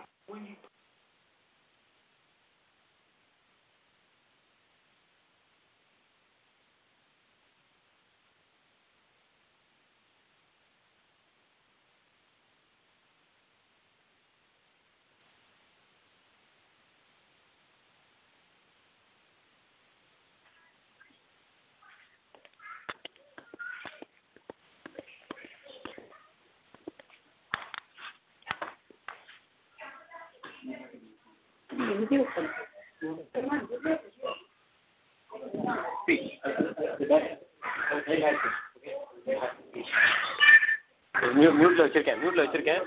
மியூட்டில் வச்சுருக்கேன் மியூட்டில் வச்சுருக்கேன்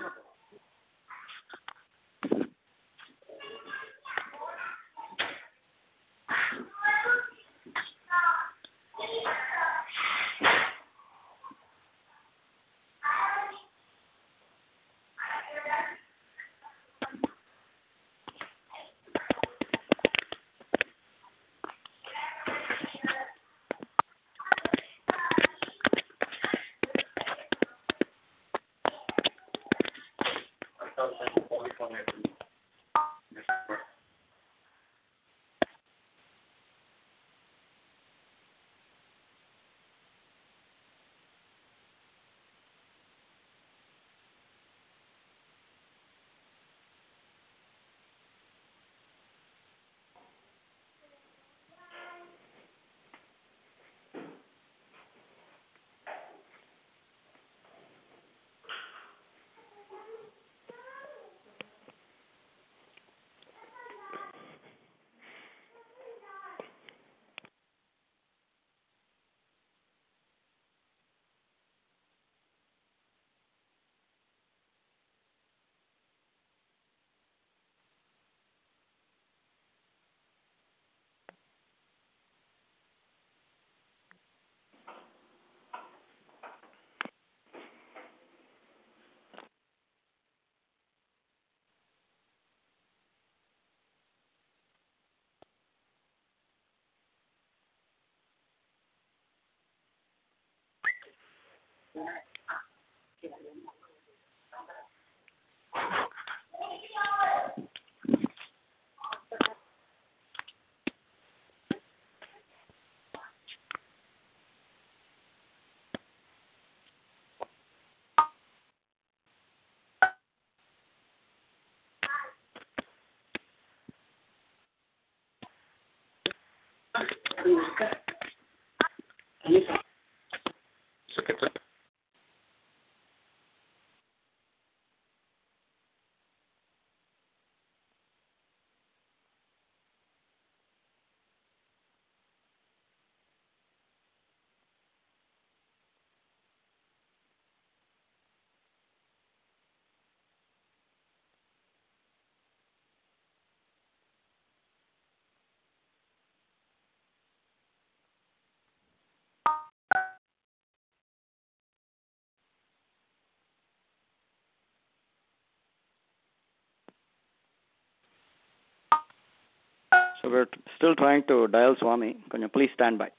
So we're t- still trying to dial Swami. Can you please stand by?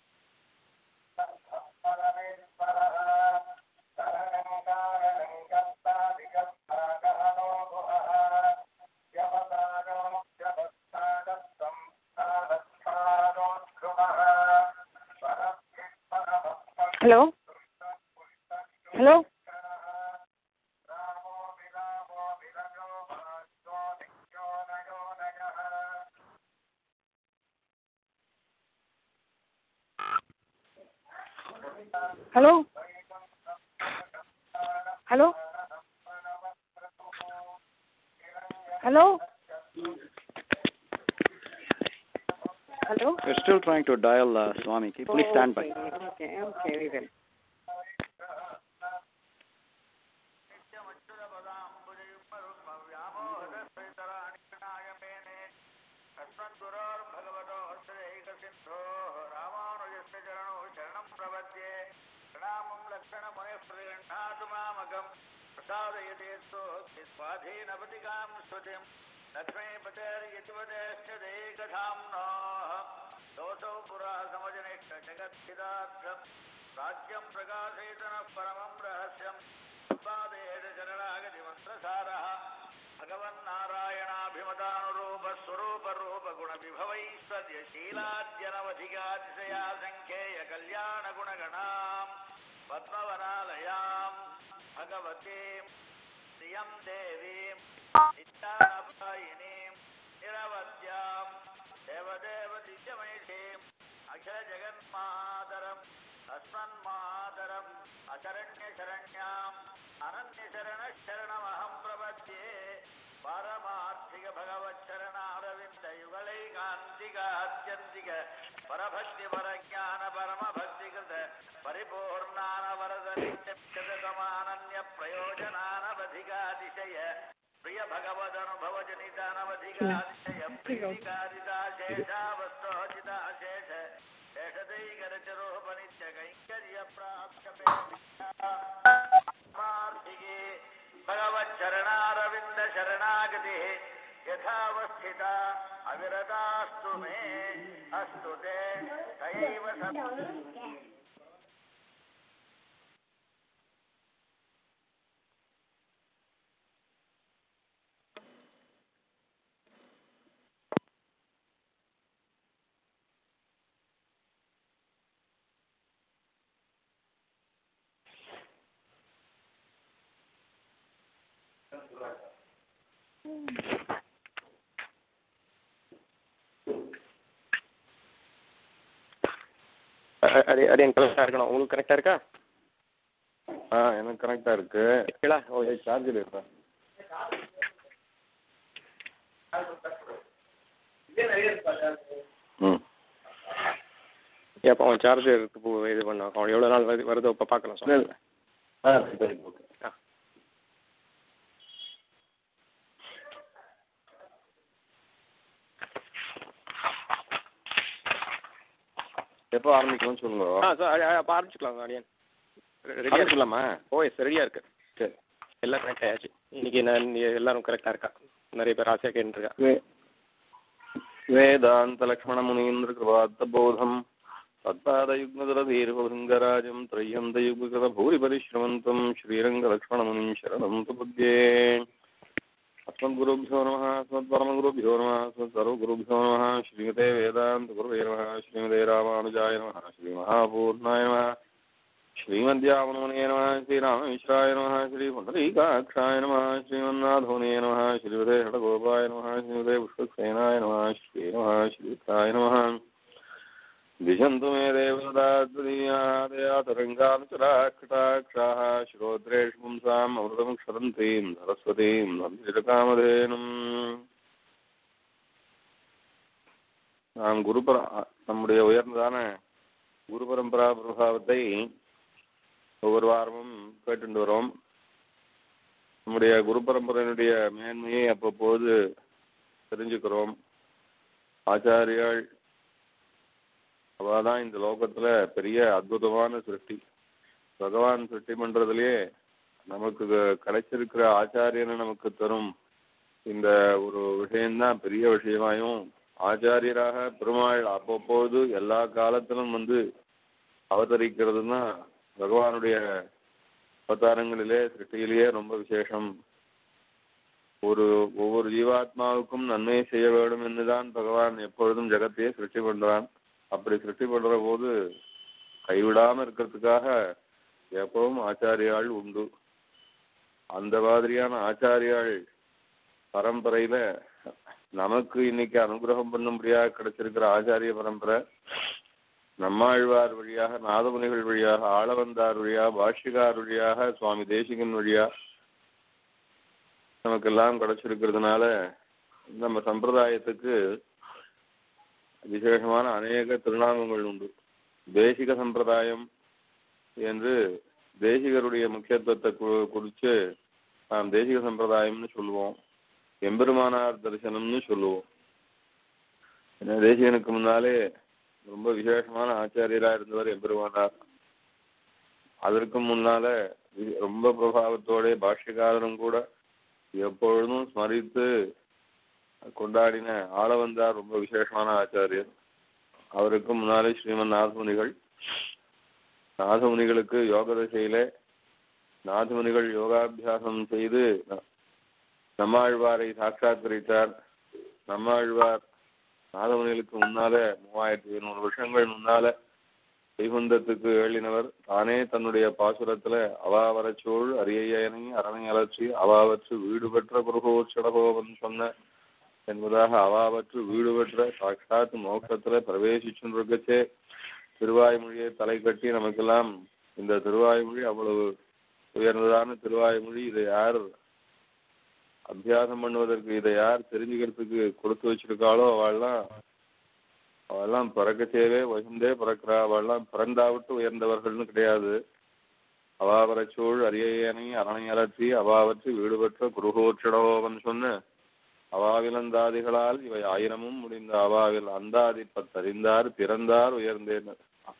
Hello? Hello? Hello? Hello? Hello? Hello? We're still trying to dial uh, Swami. Can you please stand by? Okay, okay, we will. भगवन्नारायणाभिमतानुरूपस्वरूपरूपगुणविभवैश्वर्यशीलाद्यनवधिगातिशया सङ्ख्येय कल्याणगुणगणाम् पद्मवनालयाम् भगवतीम् श्रियम् देवीम् नित्यानपायिनीम् निरवद्याम् देवदेव दिव्यमैषीम् अखिलजगन्मातरम् अस्मन्मातरम् अशरण्यशरण्याम् अनन्यशरणशरणमहम् प्रपद्ये पारमार्थिक भगवच्चरणारविन्दयुगलैकान्तिक आत्यन्तिक परभक्ति परज्ञान परमभक्तिकृत परिपूर्णानवरद नित्यमानन्य प्रयोजनानवधिकातिशय प्रिय भगवदनुभव जनितानवधिकातिशय प्रीतिकारिताशेषावस्तोचिताशेष शेषदैकरचरोपनित्य कैङ्कर्य प्राप्तमार्थिके भगवच्चरणारविन्द शरणागतिः यथावस्थिता अविरतास्तु मे अस्तु ते तयैव அது அது எனக்கு கரெக்டாக இருக்கணும் உங்களுக்கு கரெக்டாக இருக்கா ஆ எனக்கு கரெக்டாக இருக்கு இருக்கலா ஓ சார்ஜர் இருக்கா ம் எப்போ அவன் சார்ஜர் இது பண்ண அவன் எவ்வளோ நாள் வருது வருதோ இப்போ பார்க்கலாம் இல்லை சார் இல்லை ஆ சரி ஓகே ஆ எப்போ ஆரம்பிக்கணும்னு சொல்லுங்க ஆ சார் அப்போ ஆரம்பிச்சுக்கலாம் அடியன் ரெடியாக ஆரம்பிக்கலாமா ஓ எஸ் ரெடியாக இருக்கு சரி எல்லாம் கரெக்ட் ஆயாச்சு இன்னைக்கு நான் எல்லாரும் கரெக்டாக இருக்கா நிறைய பேர் ஆசையாக கேட்டுருக்கா வே वेदान्तलक्ष्मणमुनीन्द्रकृपात्तबोधम् तत्पादयुग्मदरधीर्भृङ्गराजम् त्रय्यन्तयुग्मकृतभूरिपरिश्रमन्तम् श्रीरङ्गलक्ष्मणमुनिम् शरणम् सुपद्ये अस्मद्गुरुभ्यो नमः अस्मत्परमगुरुभ्यो नमः अस्मत्सर्वगुरुभ्यो नमः श्रीमते वेदान्तगुरवे नमः श्रीमते रामानुजाय नमः श्रीमहापूर्णाय नमः श्रीमद्यावनमने नमः श्रीराममिश्राय नमः श्रीपुण्डरीकाक्षाय नमः श्रीमन्नाथोने नमः श्रीमते षडगोपाय नमः श्रीमते पुष्पसेनाय नमः श्री नमः श्रीकाय नमः दिशन्तु मे देवदात्मदीयादया तरङ्गानुचराक्षटाक्षाः श्रोत्रेषु पुंसाम् अमृतमुक्षरन्तीम् सरस्वतीम् நந்திரகாமதேனும் நாம் குருபர நம்முடைய உயர்ந்ததான குரு பரம்பரா பிரபாவத்தை ஒவ்வொரு வாரமும் கேட்டுட்டு வரோம் நம்முடைய குரு பரம்பரையினுடைய மேன்மையை அப்பப்போது தெரிஞ்சுக்கிறோம் ஆச்சாரியாள் அவதான் இந்த லோகத்துல பெரிய அற்புதமான சிருஷ்டி பகவான் சிருஷ்டி பண்றதுலயே நமக்கு கிடைச்சிருக்கிற ஆச்சாரியனை நமக்கு தரும் இந்த ஒரு விஷயம்தான் பெரிய விஷயமாயும் ஆச்சாரியராக பெருமாள் அப்பப்போது எல்லா காலத்திலும் வந்து அவதரிக்கிறதுனா பகவானுடைய அவதாரங்களிலே சிருஷ்டியிலேயே ரொம்ப விசேஷம் ஒரு ஒவ்வொரு ஜீவாத்மாவுக்கும் நன்மை செய்ய வேண்டும் என்றுதான் பகவான் எப்பொழுதும் ஜெகத்தையே சிருஷ்டி பண்றான் அப்படி சிருஷ்டி பண்ற போது கைவிடாம இருக்கிறதுக்காக எப்பவும் ஆச்சாரியாள் உண்டு அந்த மாதிரியான ஆச்சாரியாள் பரம்பரையில நமக்கு இன்னைக்கு அனுகிரகம் பண்ணும்படியாக கிடைச்சிருக்கிற ஆச்சாரிய பரம்பரை நம்மாழ்வார் வழியாக நாதமுனிகள் வழியாக ஆளவந்தார் வழியாக பாஷ்யகார் வழியாக சுவாமி தேசிகன் வழியா நமக்கெல்லாம் கிடைச்சிருக்கிறதுனால நம்ம சம்பிரதாயத்துக்கு விசேஷமான அநேக திருநாமங்கள் உண்டு தேசிக சம்பிரதாயம் என்று தேசிகருடைய முக்கியத்துவத்தை கு- குறித்து நாம் தேசிக சம்பிரதாயம்னு சொல்லுவோம் எம்பெருமானார் தரிசனம்னு சொல்லுவோம் ஏன்னா தேசிகனுக்கு முன்னாலே ரொம்ப விசேஷமான ஆச்சாரியரா இருந்தவர் எம்பெருமானார் அதற்கு முன்னால வி- ரொம்ப பிரபாவத்தோட பாஷ்யக்காரரும் கூட எப்பொழுதும் ஸ்மரித்து கொண்டாடின ஆளவந்தார் ரொம்ப விசேஷமான ஆச்சாரியர் அவருக்கு முன்னாலே ஸ்ரீமன் நாதமுனிகள் நாதமுனிகளுக்கு யோக திசையில நாதமுனிகள் யோகாபியாசம் செய்து நம்மாழ்வாரை சாட்சாத்கரித்தார் நம்மாழ்வார் நாதமுனிகளுக்கு முன்னால மூவாயிரத்தி ஐநூறு வருஷங்கள் முன்னால வைகுந்தத்துக்கு ஏழினவர் தானே தன்னுடைய பாசுரத்துல அவாவரச்சோள் அரியனை அரணை அலற்றி அவாவற்று வீடு பெற்ற குருகோர் சடகோவன் சொன்ன என்பதாக அவாவற்று வீடு பெற்ற சாட்சாத் மோட்சத்துல பிரவேசிச்சுருக்கச்சே திருவாய்மொழியை தலை கட்டி நமக்கெல்லாம் இந்த திருவாய்மொழி அவ்வளவு உயர்ந்ததான திருவாய்மொழி இதை யார் அபியாசம் பண்ணுவதற்கு இதை யார் தெரிஞ்சுக்கிறதுக்கு கொடுத்து வச்சிருக்காளோ அவள்லாம் அவெல்லாம் பிறக்கச்சேவே வகுந்தே பிறக்கிறா அவெல்லாம் பிறந்தாவிட்டு உயர்ந்தவர்கள்னு கிடையாது அவாவரச்சோள் அரியனை அரணை அலற்றி அவாவற்று வீடு பெற்ற குருகோட்சடோவன் சொன்ன அவாவிலந்தாதிகளால் இவை ஆயிரமும் முடிந்த அவாவில் அந்தாதி பத்தறிந்தார் பிறந்தார் உயர்ந்தேன்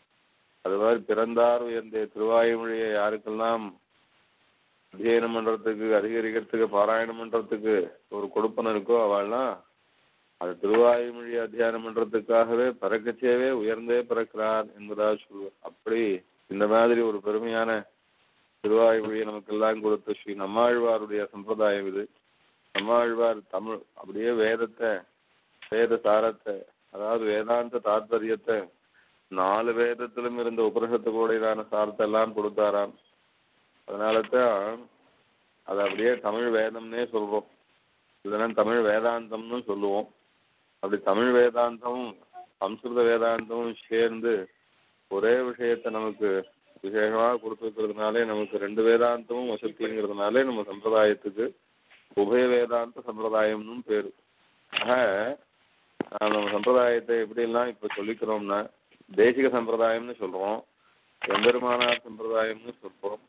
அது மாதிரி பிறந்தார் உயர்ந்தே திருவாயுமொழியை யாருக்கெல்லாம் அத்தியனம் பண்றதுக்கு அதிகரிக்கிறதுக்கு பாராயணம் பண்றதுக்கு ஒரு கொடுப்பன இருக்கோ அவள்லாம் அது திருவாயுமொழி அத்தியானம் பண்றதுக்காகவே பிறக்கச்சேவே உயர்ந்தே பிறக்கிறார் என்பதா சொல்லுவார் அப்படி இந்த மாதிரி ஒரு பெருமையான திருவாயுமொழியை நமக்கெல்லாம் கொடுத்த ஸ்ரீ நம்மாழ்வாருடைய சம்பிரதாயம் இது நம்மாழ்வார் தமிழ் அப்படியே வேதத்தை வேத சாரத்தை அதாவது வேதாந்த தாத்பரியத்தை நாலு வேதத்திலும் இருந்த உபனிஷத்து கூடையதான சாரத்தை எல்லாம் கொடுத்தாராம் அதனால தான் அது அப்படியே தமிழ் வேதம்னே சொல்றோம் இதெல்லாம் தமிழ் வேதாந்தம்னு சொல்லுவோம் அப்படி தமிழ் வேதாந்தமும் சம்ஸ்கிருத வேதாந்தமும் சேர்ந்து ஒரே விஷயத்தை நமக்கு விசேஷமாக கொடுத்துருக்கிறதுனாலே நமக்கு ரெண்டு வேதாந்தமும் வசதிங்கிறதுனாலே நம்ம சம்பிரதாயத்துக்கு உபய வேதாந்த சம்பிரதாயம்னு பேரு ஆக நாம் நம்ம சம்பிரதாயத்தை எப்படியெல்லாம் இப்ப சொல்லிக்கிறோம்னா தேசிக சம்பிரதாயம்னு சொல்றோம் எம்பெருமானார் சம்பிரதாயம்னு சொல்றோம்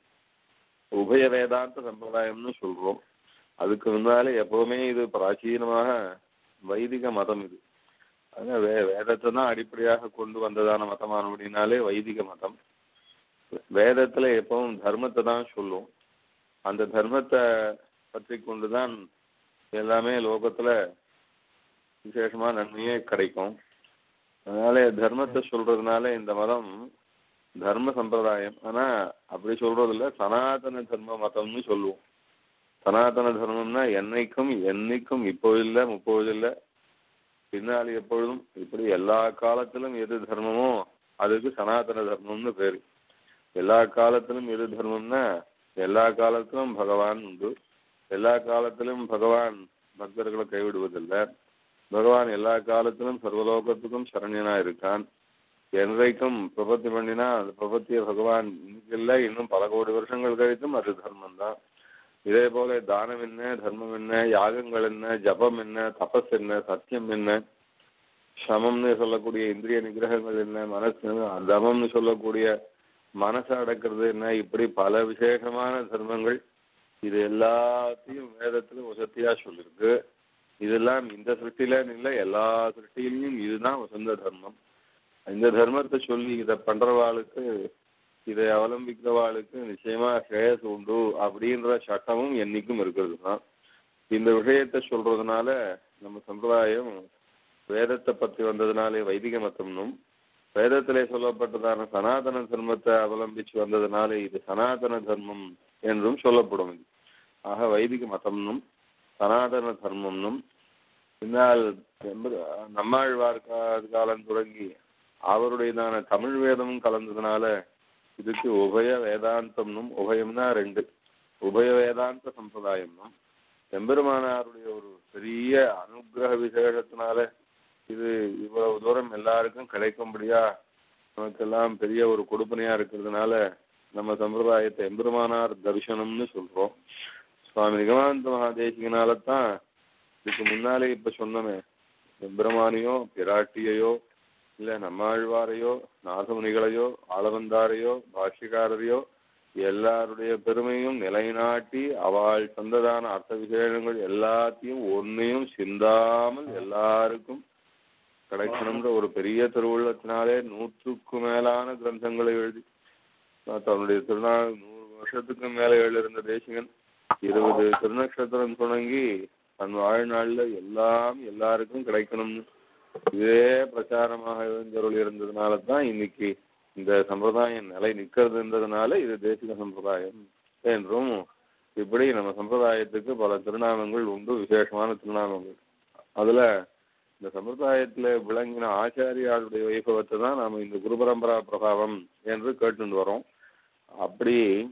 உபய வேதாந்த சம்பிரதாயம்னு சொல்றோம் அதுக்கு முன்னாலே எப்பவுமே இது பிராச்சீனமாக வைதிக மதம் இது அதனால வே வேதத்தை தான் அடிப்படையாக கொண்டு வந்ததான மதமானபடினாலே வைதிக மதம் வேதத்துல எப்பவும் தர்மத்தை தான் சொல்லும் அந்த தர்மத்தை பற்றி கொண்டுதான் எல்லாமே லோகத்துல விசேஷமா நன்மையே கிடைக்கும் அதனால தர்மத்தை சொல்றதுனால இந்த மதம் தர்ம சம்பிரதாயம் ஆனா அப்படி சொல்றது இல்ல சனாதன தர்ம மதம்னு சொல்லுவோம் சனாதன தர்மம்னா என்னைக்கும் என்னைக்கும் இப்போ இல்லை முப்போது இல்லை பின்னாடி எப்பொழுதும் இப்படி எல்லா காலத்திலும் எது தர்மமோ அதுக்கு சனாதன தர்மம்னு பேரு எல்லா காலத்திலும் எது தர்மம்னா எல்லா காலத்திலும் பகவான் உண்டு எல்லா காலத்திலும் பகவான் பக்தர்களை கைவிடுவதில்லை பகவான் எல்லா காலத்திலும் சர்வலோகத்துக்கும் சரண்யனா இருக்கான் என்றைக்கும் பிரபத்தி பண்ணினா அந்த பிரபத்திய பகவான் இன்னைக்கு இல்லை இன்னும் பல கோடி வருஷங்கள் கழித்தும் அது தர்மம் தான் இதே போல தானம் என்ன தர்மம் என்ன யாகங்கள் என்ன ஜபம் என்ன தபஸ் என்ன சத்தியம் என்ன சமம்னு சொல்லக்கூடிய இந்திரிய நிகிரகங்கள் என்ன மனசு தமம்னு சொல்லக்கூடிய மனசை அடக்கிறது என்ன இப்படி பல விசேஷமான தர்மங்கள் இது எல்லாத்தையும் வேதத்திலும் வசதியா சொல்லிருக்கு இதெல்லாம் இந்த சிருஷ்டிலன்னு இல்லை எல்லா சிருஷ்டியிலையும் இதுதான் வசந்த தர்மம் இந்த தர்மத்தை சொல்லி இதை பண்றவாளுக்கு இதை அவலம்பிக்கிறவாளுக்கு நிச்சயமா ஸ்ரேயஸ் உண்டு அப்படின்ற சட்டமும் என்னைக்கும் இருக்கிறது தான் இந்த விஷயத்தை சொல்றதுனால நம்ம சம்பிரதாயம் வேதத்தை பற்றி வந்ததுனாலே வைதிக மதம்னும் வேதத்திலே சொல்லப்பட்டதான சனாதன தர்மத்தை அவலம்பிச்சு வந்ததுனால இது சனாதன தர்மம் என்றும் சொல்லப்படும் இது ஆக வைதிக மதம்னும் சனாதன தர்மம்னும் பின்னால் நம்மாழ்வார் காலம் தொடங்கி அவருடையதான தமிழ் வேதமும் கலந்ததுனால இதுக்கு உபய வேதாந்தம்னும் உபயம்னா ரெண்டு உபய வேதாந்த சம்பிரதாயம்னும் எம்பெருமானாருடைய ஒரு பெரிய அனுகிரக விசேஷத்தினால இது இவ்வளவு தூரம் எல்லாருக்கும் கிடைக்கும்படியா நமக்கெல்லாம் பெரிய ஒரு கொடுப்பனையா இருக்கிறதுனால நம்ம சம்பிரதாயத்தை எம்பெருமானார் தரிசனம்னு சொல்றோம் சுவாமி நிகமானந்த மகாதேசிகனால தான் இதுக்கு முன்னாலே இப்ப சொன்னோமே எம்பெருமானையோ பிராட்டியையோ இல்ல நம்மாழ்வாரையோ நாதமுனிகளையோ ஆளவந்தாரையோ பாஷ்யக்காரரையோ எல்லாருடைய பெருமையும் நிலைநாட்டி அவள் தந்ததான அர்த்த விசேஷங்கள் எல்லாத்தையும் ஒன்னையும் சிந்தாமல் எல்லாருக்கும் கிடைக்கணும்ன்ற ஒரு பெரிய திருவுள்ளத்தினாலே நூற்றுக்கு மேலான கிரந்தங்களை எழுதி தன்னுடைய திருநாள் நூறு வருஷத்துக்கு மேல எழுதியிருந்த தேசிகன் இருபது திருநக்ஷத்திரம் தொடங்கி தன் வாழ்நாள்ல எல்லாம் எல்லாருக்கும் கிடைக்கணும்னு இதே பிரச்சாரமாக எழுந்தருள் இருந்ததுனால தான் இன்னைக்கு இந்த சம்பிரதாயம் நிலை நிற்கிறதுன்றதுனால இது தேசிக சம்பிரதாயம் என்றும் இப்படி நம்ம சம்பிரதாயத்துக்கு பல திருநாமங்கள் உண்டு விசேஷமான திருநாமங்கள் அதுல இந்த சம்பிரதாயத்துல விளங்கின ஆச்சாரியாளுடைய வைபவத்தை தான் நாம இந்த குரு பரம்பரா பிரபாவம் என்று கேட்டுட்டு வரோம் அப்படி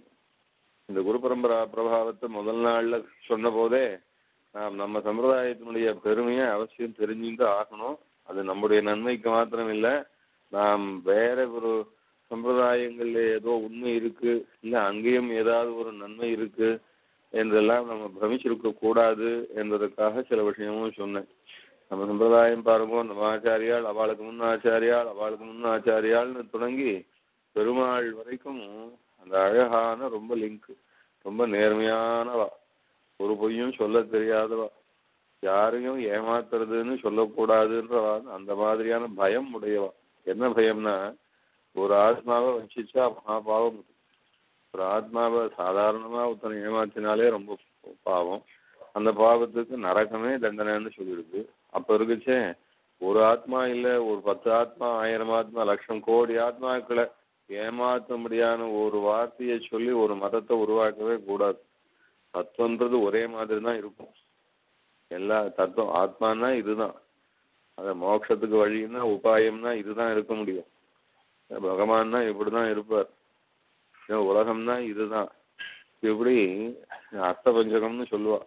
இந்த குரு பரம்பரா பிரபாவத்தை முதல் நாள்ல சொன்ன போதே நாம் நம்ம சம்பிரதாயத்தினுடைய பெருமையை அவசியம் தெரிஞ்சுட்டு ஆகணும் அது நம்முடைய நன்மைக்கு மாத்திரம் இல்லை நாம் வேற ஒரு சம்பிரதாயங்கள்ல ஏதோ உண்மை இருக்கு இல்ல அங்கேயும் ஏதாவது ஒரு நன்மை இருக்கு என்றெல்லாம் நம்ம பிரமிச்சிருக்க கூடாது என்பதற்காக சில விஷயமும் சொன்னேன் நம்ம சம்பிரதாயம் பாருங்க நம்ம ஆச்சாரியால் அவளுக்கு முன் ஆச்சாரியால் அவளுக்கு முன் ஆச்சாரியால்னு தொடங்கி பெருமாள் வரைக்கும் அந்த அழகான ரொம்ப லிங்க் ரொம்ப நேர்மையானவா ஒரு பொய்யும் சொல்ல தெரியாதவா யாரையும் ஏமாத்துறதுன்னு சொல்லக்கூடாதுன்றவா அந்த மாதிரியான பயம் உடையவா என்ன பயம்னா ஒரு ஆத்மாவை வச்சிச்சா மகாபாவம் ஒரு ஆத்மாவை சாதாரணமா ஒருத்தனை ஏமாத்தினாலே ரொம்ப பாவம் அந்த பாவத்துக்கு நரகமே தண்டனைன்னு சொல்லியிருக்கு அப்ப இருக்குச்சே ஒரு ஆத்மா இல்ல ஒரு பத்து ஆத்மா ஆயிரம் ஆத்மா லட்சம் கோடி ஆத்மாக்களை ஏமாத்த முடியாத ஒரு வார்த்தையை சொல்லி ஒரு மதத்தை உருவாக்கவே கூடாது தத்துவன்றது ஒரே மாதிரி தான் இருக்கும் எல்லா தத்துவம் ஆத்மானா இதுதான் அத மோட்சத்துக்கு வழின்னா உபாயம்னா இதுதான் இருக்க முடியும் பகவான்னா இப்படிதான் இருப்பார் ஏன் உலகம்னா இதுதான் இப்படி அர்த்தபஞ்சகம்னு சொல்லுவா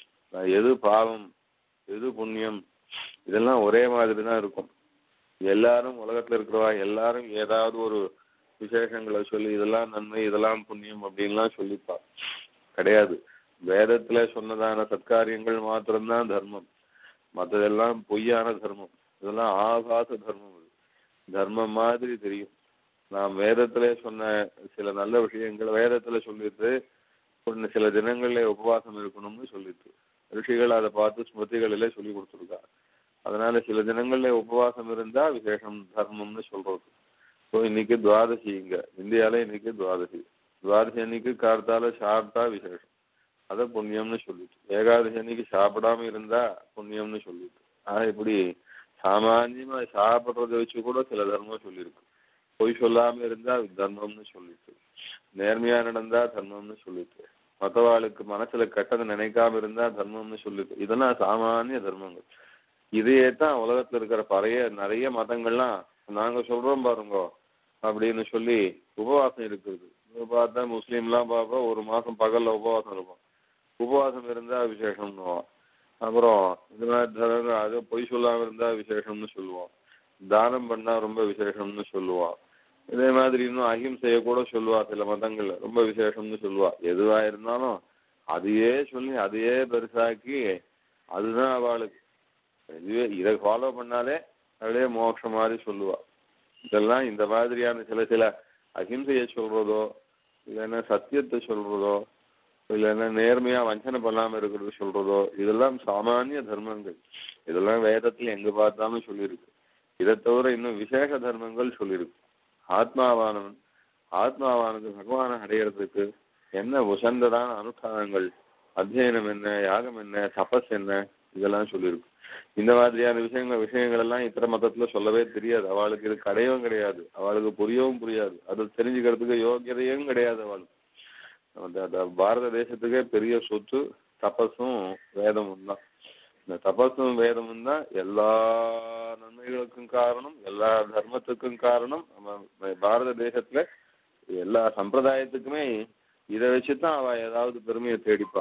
எது பாவம் எது புண்ணியம் இதெல்லாம் ஒரே மாதிரி தான் இருக்கும் எல்லாரும் உலகத்துல இருக்கிறவா எல்லாரும் ஏதாவது ஒரு விசேஷங்களை சொல்லி இதெல்லாம் நன்மை இதெல்லாம் புண்ணியம் அப்படின்லாம் சொல்லிப்பா கிடையாது வேதத்துல சொன்னதான சத்காரியங்கள் மாத்திரம்தான் தர்மம் மற்றதெல்லாம் பொய்யான தர்மம் இதெல்லாம் ஆகாச தர்மம் இது தர்மம் மாதிரி தெரியும் நாம் வேதத்துல சொன்ன சில நல்ல விஷயங்கள் வேதத்துல சொல்லிட்டு ஒன்று சில தினங்கள்ல உபவாசம் இருக்கணும்னு சொல்லிட்டு ரிஷிகள் அதை பார்த்து ஸ்மிருதிகளிலே சொல்லி கொடுத்துருக்கா அதனால சில தினங்கள்ல உபவாசம் இருந்தா விசேஷம் தர்மம்னு சொல்றது ஸோ இன்னைக்கு துவாதசி இங்க இந்தியால இன்னைக்கு துவாதசி துவாதசி அன்னைக்கு கார்த்தால சாப்பிட்டா விசேஷம் அதை புண்ணியம்னு சொல்லிட்டு ஏகாதசி அன்னைக்கு சாப்பிடாம இருந்தா புண்ணியம்னு சொல்லிட்டு ஆனா இப்படி சாமான்யமா சாப்பிட்றத வச்சு கூட சில தர்மம் சொல்லியிருக்கு பொய் சொல்லாம இருந்தா தர்மம்னு சொல்லிட்டு நேர்மையா நடந்தா தர்மம்னு சொல்லிட்டு மற்றவாளுக்கு மனசுல கெட்டதை நினைக்காம இருந்தா தர்மம்னு சொல்லிட்டு இதெல்லாம் சாமானிய தர்மங்கள் இதையே தான் உலகத்துல இருக்கிற பழைய நிறைய மதங்கள்லாம் நாங்க சொல்றோம் பாருங்க அப்படின்னு சொல்லி உபவாசம் இருக்குது இப்ப பார்த்தா முஸ்லீம்லாம் பார்ப்போம் ஒரு மாசம் பகல்ல உபவாசம் இருக்கும் உபவாசம் இருந்தா விசேஷம்னுவோம் அப்புறம் இந்த மாதிரி தர்மங்கள் அது பொய் சொல்லாம இருந்தா விசேஷம்னு சொல்லுவோம் தானம் பண்ணா ரொம்ப விசேஷம்னு சொல்லுவா இதே மாதிரி இன்னும் அஹிம்சைய கூட சொல்லுவா சில மதங்கள்ல ரொம்ப விசேஷம்னு சொல்லுவா எதுவா இருந்தாலும் அதையே சொல்லி அதையே பெருசாக்கி அதுதான் அவளுக்கு இதுவே இதை ஃபாலோ பண்ணாலே அப்படியே மோட்சம் மாதிரி சொல்லுவா இதெல்லாம் இந்த மாதிரியான சில சில அஹிம்சையை சொல்றதோ இல்லைன்னா சத்தியத்தை சொல்றதோ இல்லைன்னா நேர்மையா வஞ்சனை பண்ணாம இருக்கிறது சொல்றதோ இதெல்லாம் சாமானிய தர்மங்கள் இதெல்லாம் வேதத்துல எங்க பார்த்தாலும் சொல்லியிருக்கு இதை தவிர இன்னும் விசேஷ தர்மங்கள் சொல்லியிருக்கு ஆத்மாவானவன் ஆத்மாவானது பகவானை அடையிறதுக்கு என்ன உசந்ததான அனுஷ்டானங்கள் அத்தியனம் என்ன யாகம் என்ன தபஸ் என்ன இதெல்லாம் சொல்லியிருக்கு இந்த மாதிரியான விஷயங்கள் விஷயங்கள் எல்லாம் இத்தர மதத்துல சொல்லவே தெரியாது அவளுக்கு இது கிடையவும் கிடையாது அவளுக்கு புரியவும் புரியாது அது தெரிஞ்சுக்கிறதுக்கு யோகியதையும் கிடையாது அவளுக்கு அந்த அந்த பாரத தேசத்துக்கே பெரிய சொத்து தபஸும் வேதமும் தான் இந்த தபஸும் வேதமும் தான் எல்லா நன்மைகளுக்கும் காரணம் எல்லா தர்மத்துக்கும் காரணம் நம்ம பாரத தேசத்துல எல்லா சம்பிரதாயத்துக்குமே இதை வச்சுதான் அவ ஏதாவது பெருமையை தேடிப்பா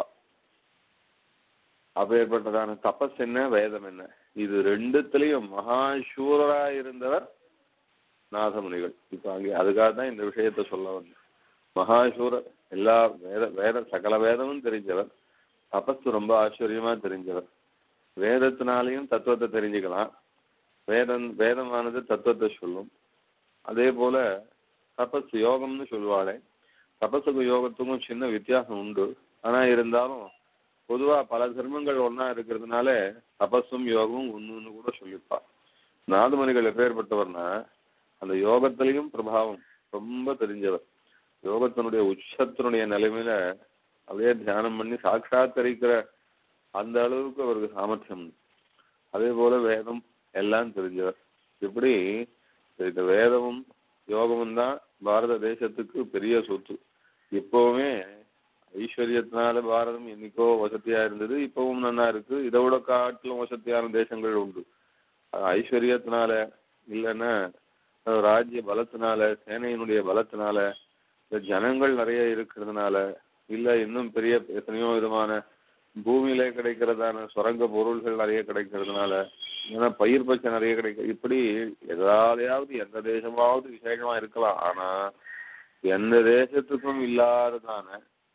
அப்பேற்பட்டதான தபஸ் என்ன வேதம் என்ன இது ரெண்டுத்திலையும் மகாசூரரா இருந்தவர் நாதமுனிகள் இப்ப அங்கே அதுக்காக தான் இந்த விஷயத்த சொல்ல வந்தேன் மகாசூரர் எல்லா வேத வேத சகல வேதமும் தெரிஞ்சவர் தபஸ் ரொம்ப ஆச்சரியமா தெரிஞ்சவர் வேதத்தினாலையும் தத்துவத்தை தெரிஞ்சுக்கலாம் வேதம் வேதமானது தத்துவத்தை சொல்லும் அதே போல தபஸ் யோகம்னு சொல்லுவாளே தபஸுக்கும் யோகத்துக்கும் சின்ன வித்தியாசம் உண்டு ஆனா இருந்தாலும் பொதுவா பல தர்மங்கள் ஒன்னா இருக்கிறதுனால தபஸும் யோகமும் ஒண்ணுன்னு கூட சொல்லிப்பா நாதுமணிகள் எப்பேற்பட்டவர்னா அந்த யோகத்திலையும் பிரபாவம் ரொம்ப தெரிஞ்சவர் யோகத்தினுடைய உச்சத்தினுடைய நிலைமையில அப்படியே தியானம் பண்ணி சாட்சாத்தரிக்கிற அந்த அளவுக்கு அவருக்கு சாமர்த்தியம் அதே போல வேதம் எல்லாம் தெரிஞ்சவர் இப்படி இந்த வேதமும் யோகமும் தான் பாரத தேசத்துக்கு பெரிய சொத்து இப்பவுமே ஐஸ்வர்யத்தினால பாரதம் என்னைக்கோ வசதியா இருந்தது இப்பவும் நல்லா இருக்கு இதை விட காட்டிலும் வசதியான தேசங்கள் உண்டு அது ஐஸ்வர்யத்தினால இல்லைன்னா அது ராஜ்ய பலத்தினால சேனையினுடைய பலத்தினால இந்த ஜனங்கள் நிறைய இருக்கிறதுனால இல்ல இன்னும் பெரிய எத்தனையோ விதமான பூமியில கிடைக்கிறதான சுரங்க பொருள்கள் நிறைய கிடைக்கிறதுனால ஏன்னா பயிர் பச்சை நிறைய கிடைக்க இப்படி எதாலையாவது எந்த தேசமாவது விசேஷமா இருக்கலாம் ஆனா எந்த தேசத்துக்கும் இல்லாததான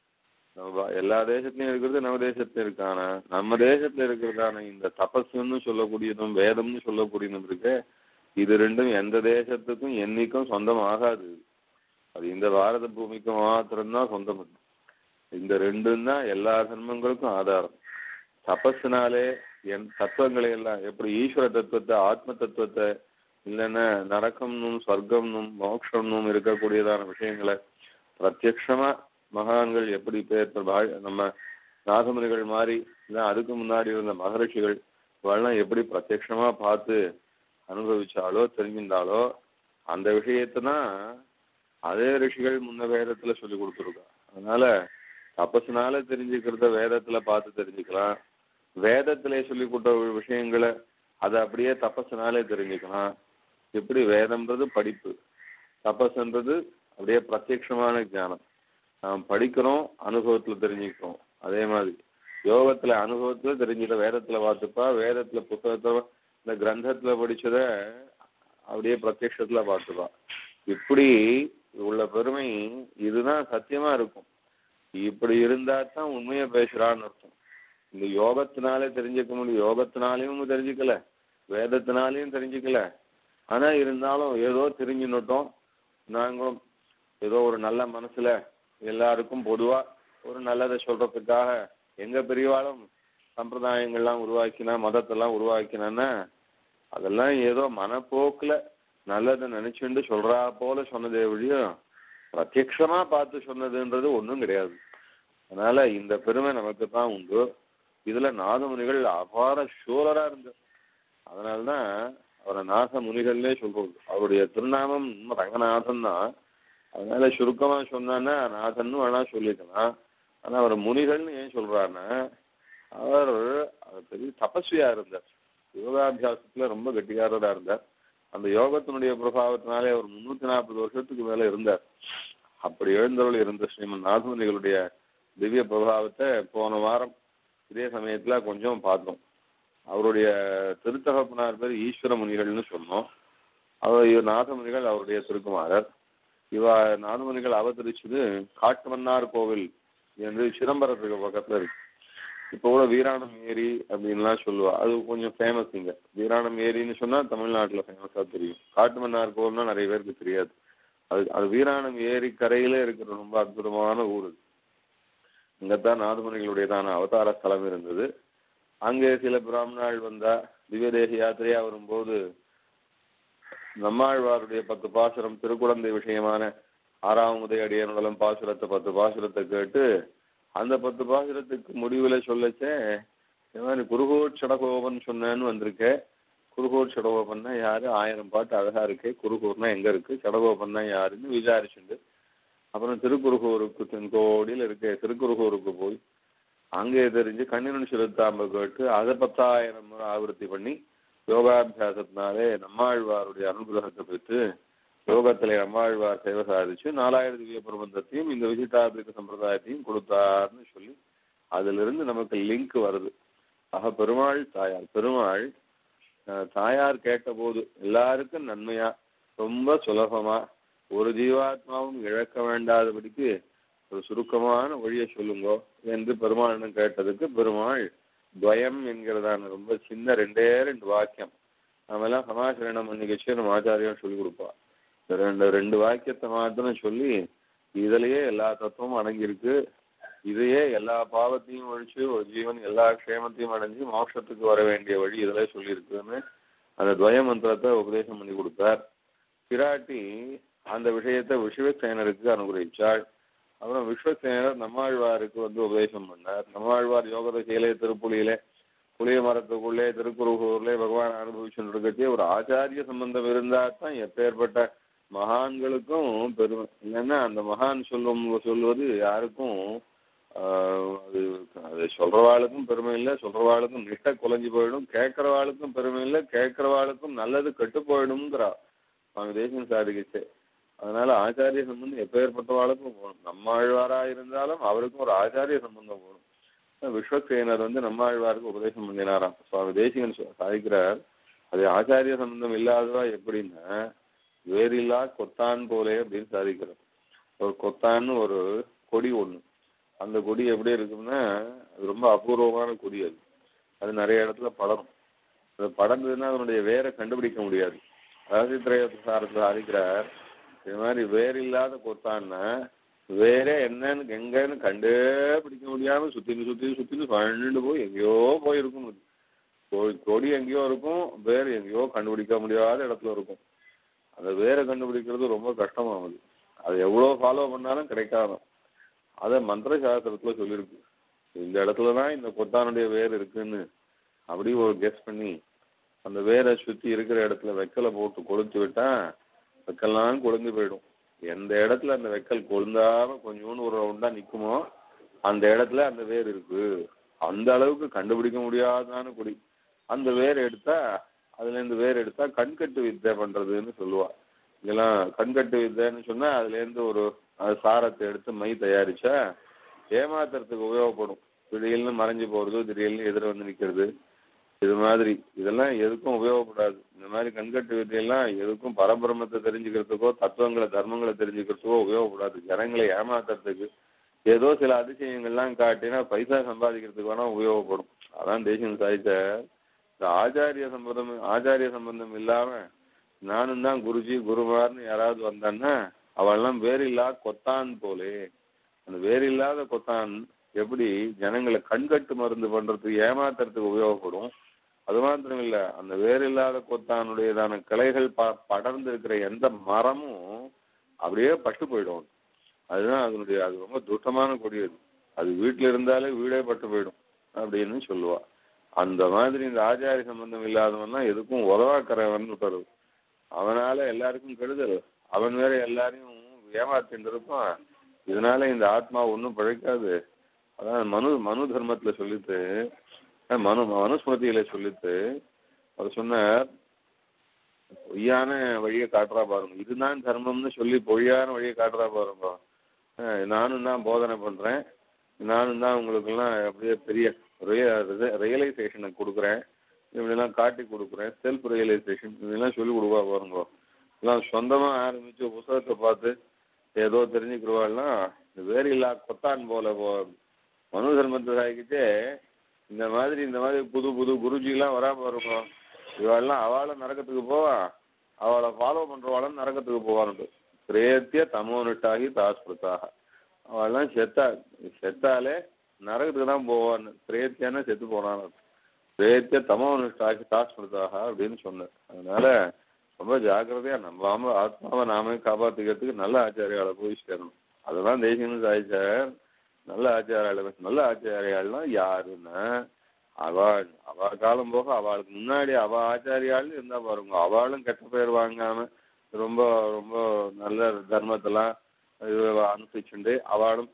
நம்ம எல்லா தேசத்துலயும் இருக்கிறது நம்ம தேசத்துல இருக்கான நம்ம தேசத்துல இருக்கிறதான இந்த தபஸ்ன்னு சொல்லக்கூடியதும் வேதம்னு சொல்லக்கூடியதும் இருக்கு இது ரெண்டும் எந்த தேசத்துக்கும் என்னைக்கும் சொந்தம் ஆகாது அது இந்த பாரத பூமிக்கு மாத்திரம்தான் சொந்தம் இந்த ரெண்டும் தான் எல்லா தர்மங்களுக்கும் ஆதாரம் தபஸ்னாலே என் தத்துவங்களை எல்லாம் எப்படி ஈஸ்வர தத்துவத்தை ஆத்ம தத்துவத்தை இல்லைன்னா நரக்கம்னும் சொர்க்கம்னும் மோட்சம்னும் இருக்கக்கூடியதான விஷயங்களை பிரத்யக்ஷமா மகான்கள் எப்படி பேர் பா- நம்ம நாகமுனிகள் மாதிரி இல்லை அதுக்கு முன்னாடி இருந்த மகரிஷிகள் இவெல்லாம் எப்படி பிரத்யக்ஷமா பார்த்து அனுபவிச்சாலோ தெரிஞ்சிருந்தாலோ அந்த விஷயத்தை தான் அதே ரிஷிகள் முன்ன வேதத்துல சொல்லி கொடுத்துருக்கா அதனால தபஸ்னால தெரிஞ்சுக்கிறத வேதத்துல பார்த்து தெரிஞ்சுக்கலாம் வேதத்திலே சொல்லி கொடுத்த விஷயங்களை அதை அப்படியே தபஸ்னாலே தெரிஞ்சுக்கலாம் எப்படி வேதம்ன்றது படிப்பு தபஸ்ன்றது அப்படியே பிரத்யக்ஷமான ஞானம் நாம் படிக்கிறோம் அனுபவத்துல தெரிஞ்சுக்கிறோம் அதே மாதிரி யோகத்துல அனுபவத்துல தெரிஞ்சுட்ட வேதத்துல பார்த்துப்பா வேதத்துல புத்தகத்துல இந்த கிரந்தத்துல படிச்சத அப்படியே பிரத்யக்ஷத்துல பார்த்துப்பா இப்படி உள்ள பெருமை இதுதான் சத்தியமா இருக்கும் இப்படி இருந்தா தான் உண்மையை பேசுறான்னு அர்த்தம் இந்த யோகத்தினாலே தெரிஞ்சுக்க முடியும் யோகத்தினாலையும் தெரிஞ்சுக்கல வேதத்தினாலையும் தெரிஞ்சுக்கல ஆனா இருந்தாலும் ஏதோ தெரிஞ்சுன்னுட்டோம் நாங்களும் ஏதோ ஒரு நல்ல மனசுல எல்லாருக்கும் பொதுவா ஒரு நல்லதை சொல்றதுக்காக எங்க பெரியவாளும் சம்பிரதாயங்கள்லாம் உருவாக்கினா மதத்தெல்லாம் உருவாக்கினான்னா அதெல்லாம் ஏதோ மனப்போக்குல நல்லதை நினைச்சுண்டு சொல்றா போல சொன்னதே ஒழியும் பிரத்யக்ஷமா பார்த்து சொன்னதுன்றது ஒண்ணும் கிடையாது அதனால இந்த பெருமை நமக்கு தான் உண்டு இதுல நாதமுனிகள் அபார சூரரா இருந்தார் அதனால்தான் அவரை நாத முனிகள்னே சொல்றது அவருடைய திருநாமம் ரங்கநாதன் தான் அதனால சுருக்கமா சொன்னான்னா நாதன்னு வேணா சொல்லிக்கலாம் ஆனா அவர் முனிகள்னு ஏன் சொல்றாருன்னா அவர் அவர் பெரிய தபஸ்வியா இருந்தார் யோகாபியாசத்துல ரொம்ப கெட்டிக்காரரா இருந்தார் அந்த யோகத்தினுடைய பிரபாவத்தினாலே அவர் முன்னூத்தி நாற்பது வருஷத்துக்கு மேல இருந்தார் அப்படி எழுந்தவர்கள் இருந்த ஸ்ரீமன் நாதமுனிகளுடைய திவ்ய பிரபாவத்தை போன வாரம் இதே சமயத்துல கொஞ்சம் பார்த்தோம் அவருடைய திருத்தகப்பனார் பேர் ஈஸ்வர முனிகள்னு சொன்னோம் அவர் இவர் நாதமுனிகள் அவருடைய திருக்குமாரர் இவ நாதமுனிகள் அவதரிச்சது காட்டுமன்னார் கோவில் என்று சிதம்பரத்துக்கு பக்கத்துல இருக்கு இப்போ கூட வீராணம் ஏரி அப்படின்லாம் சொல்லுவா அது கொஞ்சம் ஃபேமஸ் இங்க வீராணம் ஏரின்னு சொன்னா தமிழ்நாட்டுல ஃபேமஸா தெரியும் காட்டுமன்னார் கோவில்னா நிறைய பேருக்கு தெரியாது அது அது வீராணம் ஏரி கரையில இருக்கிற ரொம்ப அற்புதமான ஊர் அது இங்கத்தான் நாதமுனிகளுடையதான அவதார ஸ்தலம் இருந்தது அங்கே சில பிராமணாள் வந்தா திவ்யதேச யாத்திரையா வரும்போது நம்மாழ்வாருடைய பத்து பாசுரம் திருக்குழந்தை விஷயமான ஆறாவது அடியனுடலும் பாசுரத்தை பத்து பாசுரத்தை கேட்டு அந்த பத்து பாசுரத்துக்கு முடிவுல சொல்லச்சே இந்த மாதிரி குருகோட் சடகோபன் சொன்னேன்னு வந்திருக்க குருகோட் சடகோபன்னா யாரு ஆயிரம் பாட்டு அழகா இருக்கு குருகூர்னா எங்க இருக்கு சடகோபன்னா யாருன்னு விசாரிச்சுண்டு அப்புறம் திருக்குறுகூருக்கு தென்கோடியில் இருக்க திருக்குறுகூருக்கு போய் அங்கே தெரிஞ்சு கண்ணினன் சிறுத்தாம்ப கேட்டு அதை பத்தாயிரம் முறை ஆவர்த்தி பண்ணி யோகாபியாசத்தினாலே நம்மாழ்வாருடைய அனுகிரகத்தை பெற்று யோகத்திலே நம்மாழ்வார் சேவை சாதிச்சு நாலாயிரம் திவ்ய பிரபந்தத்தையும் இந்த விசிட்டாபிரிக்க சம்பிரதாயத்தையும் கொடுத்தார்னு சொல்லி அதிலிருந்து நமக்கு லிங்க் வருது ஆக பெருமாள் தாயார் பெருமாள் அஹ், தாயார் கேட்டபோது எல்லாருக்கும் நன்மையா ரொம்ப சுலபமா ஒரு ஜீவாத்மாவும் இழக்க வேண்டாதபடிக்கு ஒரு சுருக்கமான வழியை சொல்லுங்கோ என்று பெருமாளிடம் கேட்டதுக்கு பெருமாள் துவயம் என்கிறதான ரொம்ப சின்ன ரெண்டே ரெண்டு வாக்கியம் நாமெல்லாம் சமாச்சரணம் பண்ணிக்கச்சு நம்ம ஆச்சாரியம் சொல்லி கொடுப்பா இந்த ரெண்டு ரெண்டு வாக்கியத்தை மாத்திரம் சொல்லி இதுலயே எல்லா தத்துவமும் அடங்கியிருக்கு இதையே எல்லா பாவத்தையும் ஒழிச்சு ஒரு ஜீவன் எல்லா க்ஷேமத்தையும் அடைஞ்சு மோட்சத்துக்கு வர வேண்டிய வழி இதுல சொல்லியிருக்குன்னு அந்த துவய மந்திரத்தை உபதேசம் பண்ணி கொடுத்தார் பிராட்டி அந்த விஷயத்தை விஸ்வசேனருக்கு அனுகிரகிச்சாள் அப்புறம் விஸ்வசேனர் நம்மாழ்வாருக்கு வந்து உபதேசம் பண்ணார் நம்மாழ்வார் யோக திசையிலே திருப்புலியிலே புளிய மரத்துக்குள்ளே திருக்குறுகூர்லே பகவான் அனுபவிச்சுட்டு இருக்கச்சே ஒரு ஆச்சாரிய சம்பந்தம் இருந்தா தான் எப்பேற்பட்ட மகான்களுக்கும் பெருமை இல்லைன்னா அந்த மகான் சொல்லும் சொல்வது யாருக்கும் ஆஹ் அது அது சொல்றவாளுக்கும் பெருமை இல்லை சொல்றவாளுக்கும் நிஷ்டை குலைஞ்சு போயிடும் கேட்கறவாளுக்கும் பெருமை இல்லை கேட்கறவாளுக்கும் நல்லது கெட்டு போயிடும்ங்கிறா அவங்க தேசியம் சாதிக்கிச்சு அதனால ஆச்சாரிய சம்பந்தம் எப்பேற்பட்டவாளுக்கும் போகணும் நம்மாழ்வாரா இருந்தாலும் அவருக்கும் ஒரு ஆச்சாரிய சம்பந்தம் போகணும் விஸ்வக்சேனர் வந்து நம்மாழ்வாருக்கு உபதேசம் பண்ணினாராம் சுவாமி தேசிகன் சொ- சாதிக்கிறார் அது ஆச்சாரிய சம்பந்தம் இல்லாதவா எப்படின்னா வேறில்லா கொத்தான் போலே அப்படின்னு சாதிக்கிறார் ஒரு கொத்தான்னு ஒரு கொடி ஒண்ணு அந்த கொடி எப்படி இருக்கும்னா அது ரொம்ப அபூர்வமான கொடி அது அது நிறைய இடத்துல படரும் அது படர்ந்ததுன்னா அதனுடைய வேரை கண்டுபிடிக்க முடியாது ரகசியத்திரயசாரத்தில் சாதிக்கிறார் இது மாதிரி வேர் இல்லாத கொத்தான்னா வேறே என்னன்னு எங்கன்னு கண்டே பிடிக்க முடியாம சுத்தின்னு சுத்தின்னு சுத்தின்னு பன்னெண்டு போய் எங்கேயோ போயிருக்கும் அது. கொ- கொடி எங்கேயோ இருக்கும் வேர் எங்கேயோ கண்டுபிடிக்க முடியாத இடத்துல இருக்கும் அந்த வேரை கண்டுபிடிக்கிறது ரொம்ப கஷ்டமாகுது அது எவ்வளோ ஃபாலோ பண்ணாலும் கிடைக்காதான் அதை மந்திர சாஸ்திரத்துல சொல்லியிருக்கு இந்த இடத்துல தான் இந்த கொத்தானுடைய வேர் இருக்குன்னு அப்படி ஒரு கெஸ் பண்ணி அந்த வேரை சுத்தி இருக்கிற இடத்துல வெக்கலை போட்டு கொளுத்து விட்டா வெக்கெல்லாம் கொழுந்து போயிடும் எந்த இடத்துல அந்த வெக்கல் கொழுந்தாம கொஞ்சோண்டு ஒரு ரவுண்டா நிக்குமோ அந்த இடத்துல அந்த வேர் இருக்கு அந்த அளவுக்கு கண்டுபிடிக்க முடியாதான கொடி அந்த வேர் எடுத்தா அதுல இருந்து வேர் எடுத்தா கண்கட்டு வித்தை பண்றதுன்னு சொல்லுவா இதெல்லாம் கண்கட்டு வித்தைன்னு சொன்னா அதுல இருந்து ஒரு அது சாரத்தை எடுத்து மை தயாரிச்சா ஏமாத்துறதுக்கு உபயோகப்படும் திடீர்னு மறைஞ்சு போறது திடீர்னு எதிர வந்து நிக்கிறது இது மாதிரி இதெல்லாம் எதுக்கும் உபயோகப்படாது இந்த மாதிரி கண்கட்டு வித்தையெல்லாம் எதுக்கும் பரபிரமத்தை தெரிஞ்சுக்கிறதுக்கோ தத்துவங்களை தர்மங்களை தெரிஞ்சுக்கிறதுக்கோ உபயோகப்படாது ஜனங்களை ஏமாத்துறதுக்கு ஏதோ சில அதிசயங்கள்லாம் காட்டினா பைசா சம்பாதிக்கிறதுக்கு வேணா உபயோகப்படும் அதான் தேசியம் சாதித்த இந்த ஆச்சாரிய சம்பந்தம் ஆச்சாரிய சம்பந்தம் இல்லாம நானும் தான் குருஜி குருமார்னு யாராவது வந்தான்னா அவெல்லாம் வேறில்லா கொத்தான் போலே அந்த வேறில்லாத கொத்தான் எப்படி ஜனங்களை கண்கட்டு மருந்து பண்றதுக்கு ஏமாத்துறதுக்கு உபயோகப்படும் அது மாத்திரம் இல்ல அந்த வேறில்லாத கொத்தானுடையதான கிளைகள் ப படர்ந்து இருக்கிற எந்த மரமும் அப்படியே பட்டு போயிடும் அதுதான் அதனுடைய அது ரொம்ப துட்டமான கொடி அது அது வீட்டுல இருந்தாலே வீடே பட்டு போயிடும் அப்படின்னு சொல்லுவா அந்த மாதிரி இந்த ஆச்சாரிய சம்பந்தம் இல்லாதவன்லாம் எதுக்கும் உதவாக்கிறவன் விட்டுறது அவனால எல்லாருக்கும் கெடுதல் அவன் வேற எல்லாரையும் ஏமாத்திட்டு இருப்பான் இதனால இந்த ஆத்மா ஒன்றும் பிழைக்காது அதான் மனு மனு தர்மத்துல சொல்லிட்டு அஹ் மனு மனுஸ்மிருதியில சொல்லிட்டு அவர் சொன்னார் பொய்யான வழியை காட்டுறா பாருங்க இதுதான் தர்மம்னு சொல்லி பொய்யான வழியை காட்டுறா பாருங்க அஹ் நானும் தான் போதனை பண்றேன் நானும் தான் உங்களுக்கெல்லாம் அப்படியே பெரிய ரியலைசேஷனை கொடுக்குறேன் இப்படிலாம் காட்டி கொடுக்குறேன் செல்ஃப் ரியலைசேஷன் இதெல்லாம் சொல்லி கொடுப்பா பாருங்க எல்லாம் சொந்தமா ஆரம்பிச்சு புத்தகத்தை பார்த்து ஏதோ தெரிஞ்சுக்கிறவாள்லாம் இந்த வேறில்லா கொத்தான் போல போ மனு தர்மத்தை சாய்க்கிட்டே இந்த மாதிரி இந்த மாதிரி புது புது குருஜிலாம் வராம இருக்கும் இவாள்லாம் அவளும் நரக்கத்துக்கு போவா அவளை ஃபாலோ பண்றவாளும் நரக்கத்துக்கு போவான்ட்டு பிரேத்திய தமோனிட்டாகி தாஸ்பிருத்தாக அவள்லாம் செத்தா செத்தாலே நரகத்துக்கு தான் போவான்னு பிரேத்தியானா செத்து போனான் பிரேத்திய தமோனிஷ்டாகி தாஸ்பிருத்தாக அப்படின்னு சொன்னேன் அதனால ரொம்ப ஜாக்கிரதையா நம்பாம ஆத்மாவை நாமே காப்பாத்திக்கிறதுக்கு நல்ல ஆச்சாரியால போய் சேரணும் அதெல்லாம் தேசியம்னு சாதிச்சார் நல்ல ஆச்சாரியால நல்ல ஆச்சாரியாள்லாம் யாருன்னா அவள் அவ காலம் போக அவளுக்கு முன்னாடி அவ ஆச்சாரியாள்னு இருந்தா பாருங்க அவளும் கெட்ட பேர் வாங்காம ரொம்ப ரொம்ப நல்ல தர்மத்தெல்லாம் இது அனுசரிச்சுண்டு அவளும்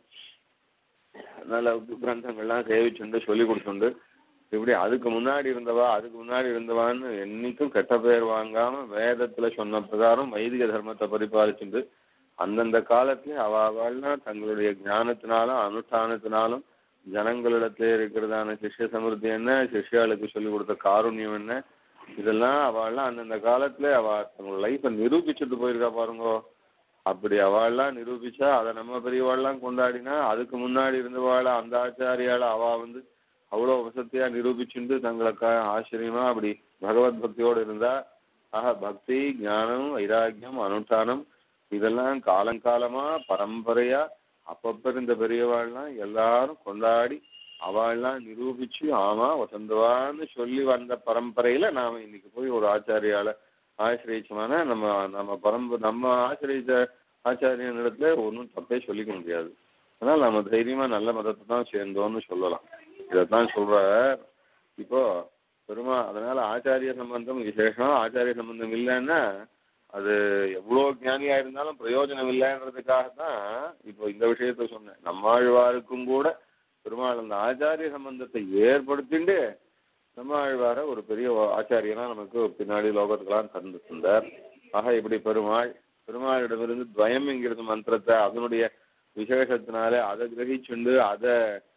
நல்ல கிரந்தங்கள்லாம் சேவிச்சுண்டு சொல்லி கொடுத்துண்டு இப்படி அதுக்கு முன்னாடி இருந்தவா அதுக்கு முன்னாடி இருந்தவான்னு என்னைக்கும் கெட்ட பெயர் வாங்காம வேதத்துல சொன்ன பிரகாரம் வைதிக தர்மத்தை பரிபாலிச்சுண்டு அந்தந்த காலத்துல அவ அவள்லாம் தங்களுடைய ஞானத்தினாலும் அனுஷ்டானத்தினாலும் ஜனங்களிடத்துல இருக்கிறதான சிஷ்ய சமிருத்தி என்ன சிஷ்யாளுக்கு சொல்லி கொடுத்த காருண்யம் என்ன இதெல்லாம் அவள்லாம் அந்தந்த காலத்துல அவ தங்களோட லைஃப்பை நிரூபிச்சுட்டு போயிருக்கா பாருங்க அப்படி அவள்லாம் நிரூபிச்சா அதை நம்ம பெரியவாள்லாம் கொண்டாடினா அதுக்கு முன்னாடி இருந்தவாள அந்த ஆச்சாரியால அவ வந்து அவ்வளோ வசதியா நிரூபிச்சுண்டு தங்களை க ஆச்சரியமா அப்படி பகவத் பக்தியோடு இருந்தா ஆக பக்தி ஞானம் வைராக்கியம் அனுஷ்டானம் இதெல்லாம் காலங்காலமா பரம்பரையா அப்பப்ப இருந்த பெரியவாள்லாம் எல்லாரும் கொண்டாடி அவள்லாம் நிரூபிச்சு ஆமா வசந்தவான்னு சொல்லி வந்த பரம்பரையில நாம இன்னைக்கு போய் ஒரு ஆச்சாரியால ஆசிரியச்சமான நம்ம நம்ம பரம்ப நம்ம ஆசிரியச்ச ஆச்சாரியன் இடத்துல ஒன்றும் தப்பே சொல்லிக்க முடியாது அதனால நம்ம தைரியமா நல்ல மதத்தை தான் சேர்ந்தோம்னு சொல்லலாம் இதைத்தான் சொல்ற இப்போ பெருமா அதனால ஆச்சாரிய சம்பந்தம் விசேஷம் ஆச்சாரிய சம்பந்தம் இல்லைன்னா அது எவ்வளோ ஞானியா இருந்தாலும் பிரயோஜனம் இல்லைன்றதுக்காக தான் இப்போ இந்த விஷயத்த சொன்னேன் நம்மாழ்வாருக்கும் கூட பெருமாள் அந்த ஆச்சாரிய சம்பந்தத்தை ஏற்படுத்திண்டு நம்ம ஆழ்வார ஒரு பெரிய ஆச்சாரியனா நமக்கு பின்னாடி லோகத்துக்கெல்லாம் தந்து தந்தார் ஆக இப்படி பெருமாள் பெருமாளிடமிருந்து துவயம்ங்கிறது மந்திரத்தை அதனுடைய விசேஷத்தினால அதை கிரகிச்சுண்டு அதை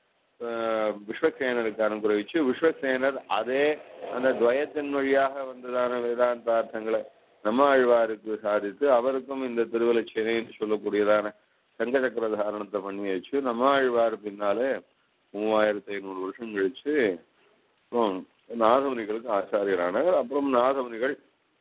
ஆஹ், விஸ்வசேனருக்கு அனுகிரகிச்சு விஸ்வசேனர் அதே அந்த துவயத்தின் வழியாக வந்ததான வேதாந்தார்த்தங்களை நம்ம ஆழ்வாருக்கு சாதித்து அவருக்கும் இந்த திருவலச்சேனைன்னு சொல்லக்கூடியதான சங்கசக்கர தாரணத்தை பண்ணி வச்சு நம்ம ஆழ்வார் பின்னாலே மூவாயிரத்தி ஐநூறு வருஷம் கழிச்சு அப்புறம் நாதமுனிகளுக்கு ஆச்சாரியரானார் அப்புறம் நாதமுனிகள்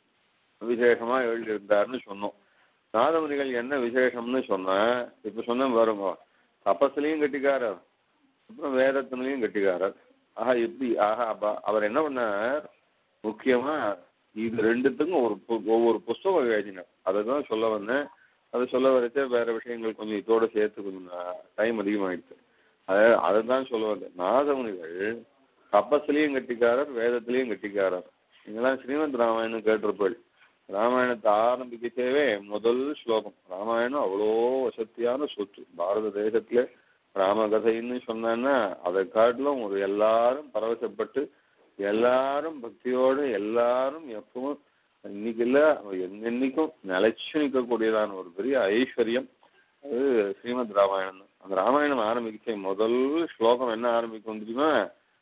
விசேஷமா எழுதியிருந்தார்னு சொன்னோம் நாதமுனிகள் என்ன விசேஷம்னு சொன்னா இப்ப சொன்ன பாருங்க தபஸ்லயும் கட்டிக்காரர் அப்புறம் வேதத்திலையும் கட்டிக்காரர் ஆஹா இப்படி ஆஹா அப்ப அவர் என்ன பண்ணார் முக்கியமா இது ரெண்டுத்துக்கும் ஒரு பு- ஒவ்வொரு புஸ்தகம் எழுதினார் அதை தான் சொல்ல வந்தேன் அதை சொல்ல வரைச்சே வேற விஷயங்கள் கொஞ்சம் இதோட சேர்த்து கொஞ்சம் டைம் அதிகமாயிடுச்சு அதை அதை தான் சொல்ல வந்தேன் நாதமுனிகள் தபஸ்லயும் கட்டிக்காரர் வேதத்திலையும் கட்டிக்காரர் நீங்களாம் ஸ்ரீமத் ராமாயணம் கேட்டிருப்பீள் ராமாயணத்தை ஆரம்பிக்கச்சேவே முதல் ஸ்லோகம் ராமாயணம் அவ்வளோ வசத்தியான சொத்து பாரத தேசத்துல ராமகதைன்னு சொன்னான்னா அதை காட்டிலும் ஒரு எல்லாரும் பரவசப்பட்டு எல்லாரும் பக்தியோடு எல்லாரும் எப்பவும் இன்னைக்கு இல்ல என்னென்னைக்கும் நிலைச்சு நிற்கக்கூடியதான ஒரு பெரிய ஐஸ்வர்யம் அது ஸ்ரீமத் ராமாயணம் தான். அந்த ராமாயணம் ஆரம்பிக்க முதல் ஸ்லோகம் என்ன ஆரம்பிக்கும் தெரியுமா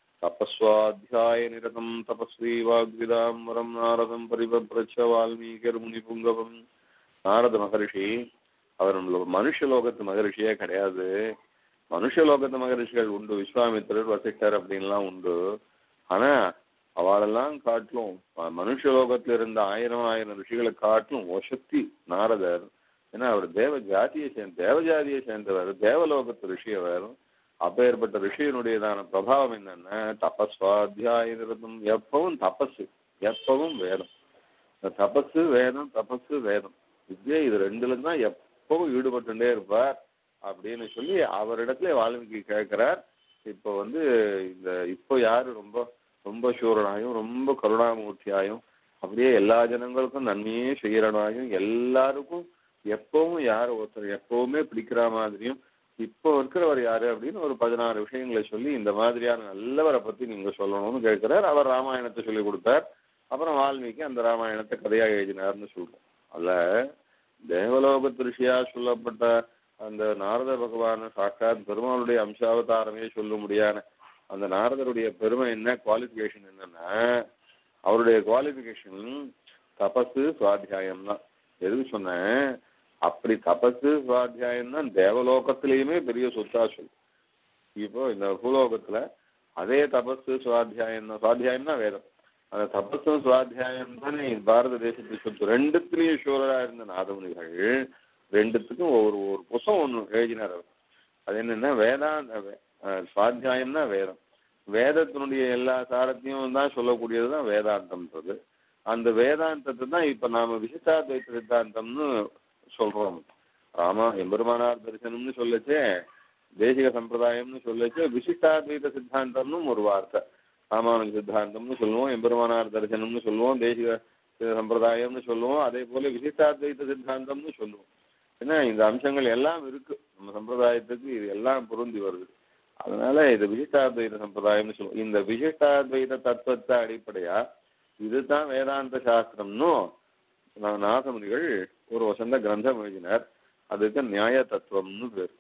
தபஸ்வாத்தியாய நிரதம் தபஸ்வி வாக்விதாம்பரம் நாரதம் பரிபப்ரச்ச வால்மீகர் முனி புங்கவம் நாரத மகரிஷி அவர் மனுஷ லோகத்து மகரிஷியே கிடையாது மனுஷ லோகத்து மகரிஷிகள் உண்டு விஸ்வாமித்திரர் வசிஷ்டர் அப்படின்லாம் உண்டு ஆனா அவளெல்லாம் காட்டிலும் அஹ், மனுஷ லோகத்துல இருந்த ஆயிரம் ஆயிரம் ரிஷிகளை காட்டிலும் ஒசத்தி நாரதர் ஏன்னா அவர் தேவ ஜாதியை சேர்ந்த தேவ ஜாதியை சேர்ந்தவர் தேவலோகத்து ரிஷி அவர் அப்பேற்பட்ட ரிஷியினுடையதான பிரபாவம் என்னன்னா தபஸ்வாத்தியாய நிரதம் எப்பவும் தபசு எப்பவும் வேதம் இந்த தபசு வேதம் தபசு வேதம் வித்யா இது ரெண்டுல தான் எப்பவும் ஈடுபட்டுட்டே இருப்பார் அப்படின்னு சொல்லி அவரிடத்துல வால்மீகி கேட்கிறார் இப்போ வந்து இந்த இப்போ யாரு ரொம்ப ரொம்ப சூரனாயும் ரொம்ப கருணாமூர்த்தியாயும் அப்படியே எல்லா ஜனங்களுக்கும் நன்மையே செய்யறனாயும் எல்லாருக்கும் எப்பவும் யார் ஒருத்தர் எப்பவுமே பிடிக்கிற மாதிரியும் இப்போ இருக்கிறவர் யாரு அப்படின்னு ஒரு பதினாறு விஷயங்களை சொல்லி இந்த மாதிரியான நல்லவரை பத்தி நீங்க சொல்லணும்னு கேட்கிறார் அவர் ராமாயணத்தை சொல்லி கொடுத்தார் அப்புறம் வால்மீகி அந்த ராமாயணத்தை கதையா எழுதினார்னு சொல்றோம் அதுல தேவலோகத்து ரிஷியா சொல்லப்பட்ட அந்த நாரத பகவான சாட்சாத் பெருமாளுடைய அம்சாவதாரமே சொல்ல முடியாத அந்த நாரதருடைய பெருமை என்ன குவாலிஃபிகேஷன் என்னன்னா அவருடைய குவாலிஃபிகேஷன் தபசு சுவாத்தியாயம் தான் எதுக்கு சொன்னேன் அப்படி தபசு சுவாத்தியாயம் தான் தேவலோகத்திலேயுமே பெரிய சொத்தா சொல்லு இப்போ இந்த பூலோகத்துல அதே தபசு சுவாத்தியாயம் தான் சுவாத்தியாயம் தான் வேதம் அந்த தபசும் சுவாத்தியாயம் தானே பாரத தேசத்துக்கு சொத்து ரெண்டுத்துலயும் சூழலா இருந்த நாதமுனிகள் ரெண்டுத்துக்கும் ஒவ்வொரு ஒரு புஸ்தகம் ஒன்று எழுதினார் அவர் அது என்னன்னா வேதாந்த அஹ், சுவாத்தியாயம்னா வேதம் வேதத்தினுடைய எல்லா சாரத்தையும் தான் சொல்லக்கூடியது தான் வேதாந்தம்ன்றது அந்த வேதாந்தத்தை தான் இப்ப நாம விசிஷ்டாத்வைத சித்தாந்தம்னு சொல்றோம் ராமா எம்பெருமானார் தரிசனம்னு சொல்லச்சே தேசிக சம்பிரதாயம்னு சொல்லச்சே விசிஷ்டாத்வைத சித்தாந்தம்னு ஒரு வார்த்தை ராமானுஜ சித்தாந்தம்னு சொல்லுவோம் எம்பெருமானார் தரிசனம்னு சொல்லுவோம் தேசிக சம்பிரதாயம்னு சொல்லுவோம் அதே போல விசிஷ்டாத்வைத சித்தாந்தம்னு சொல்லுவோம் ஏன்னா இந்த அம்சங்கள் எல்லாம் இருக்கு நம்ம சம்பிரதாயத்துக்கு இது எல்லாம் பொருந்தி வருது அதனால இது விசிஷ்டாத்வைத சம்பிரதாயம்னு சொல்லுவோம் இந்த விசிஷ்டாத்வைத தத்துவத்தை அடிப்படையா இதுதான் வேதாந்த சாஸ்திரம்னும் நா- நாதமுனிகள் ஒரு வசந்த கிரந்தம் எழுதினார் அதுக்கு நியாய தத்துவம்னு பேர்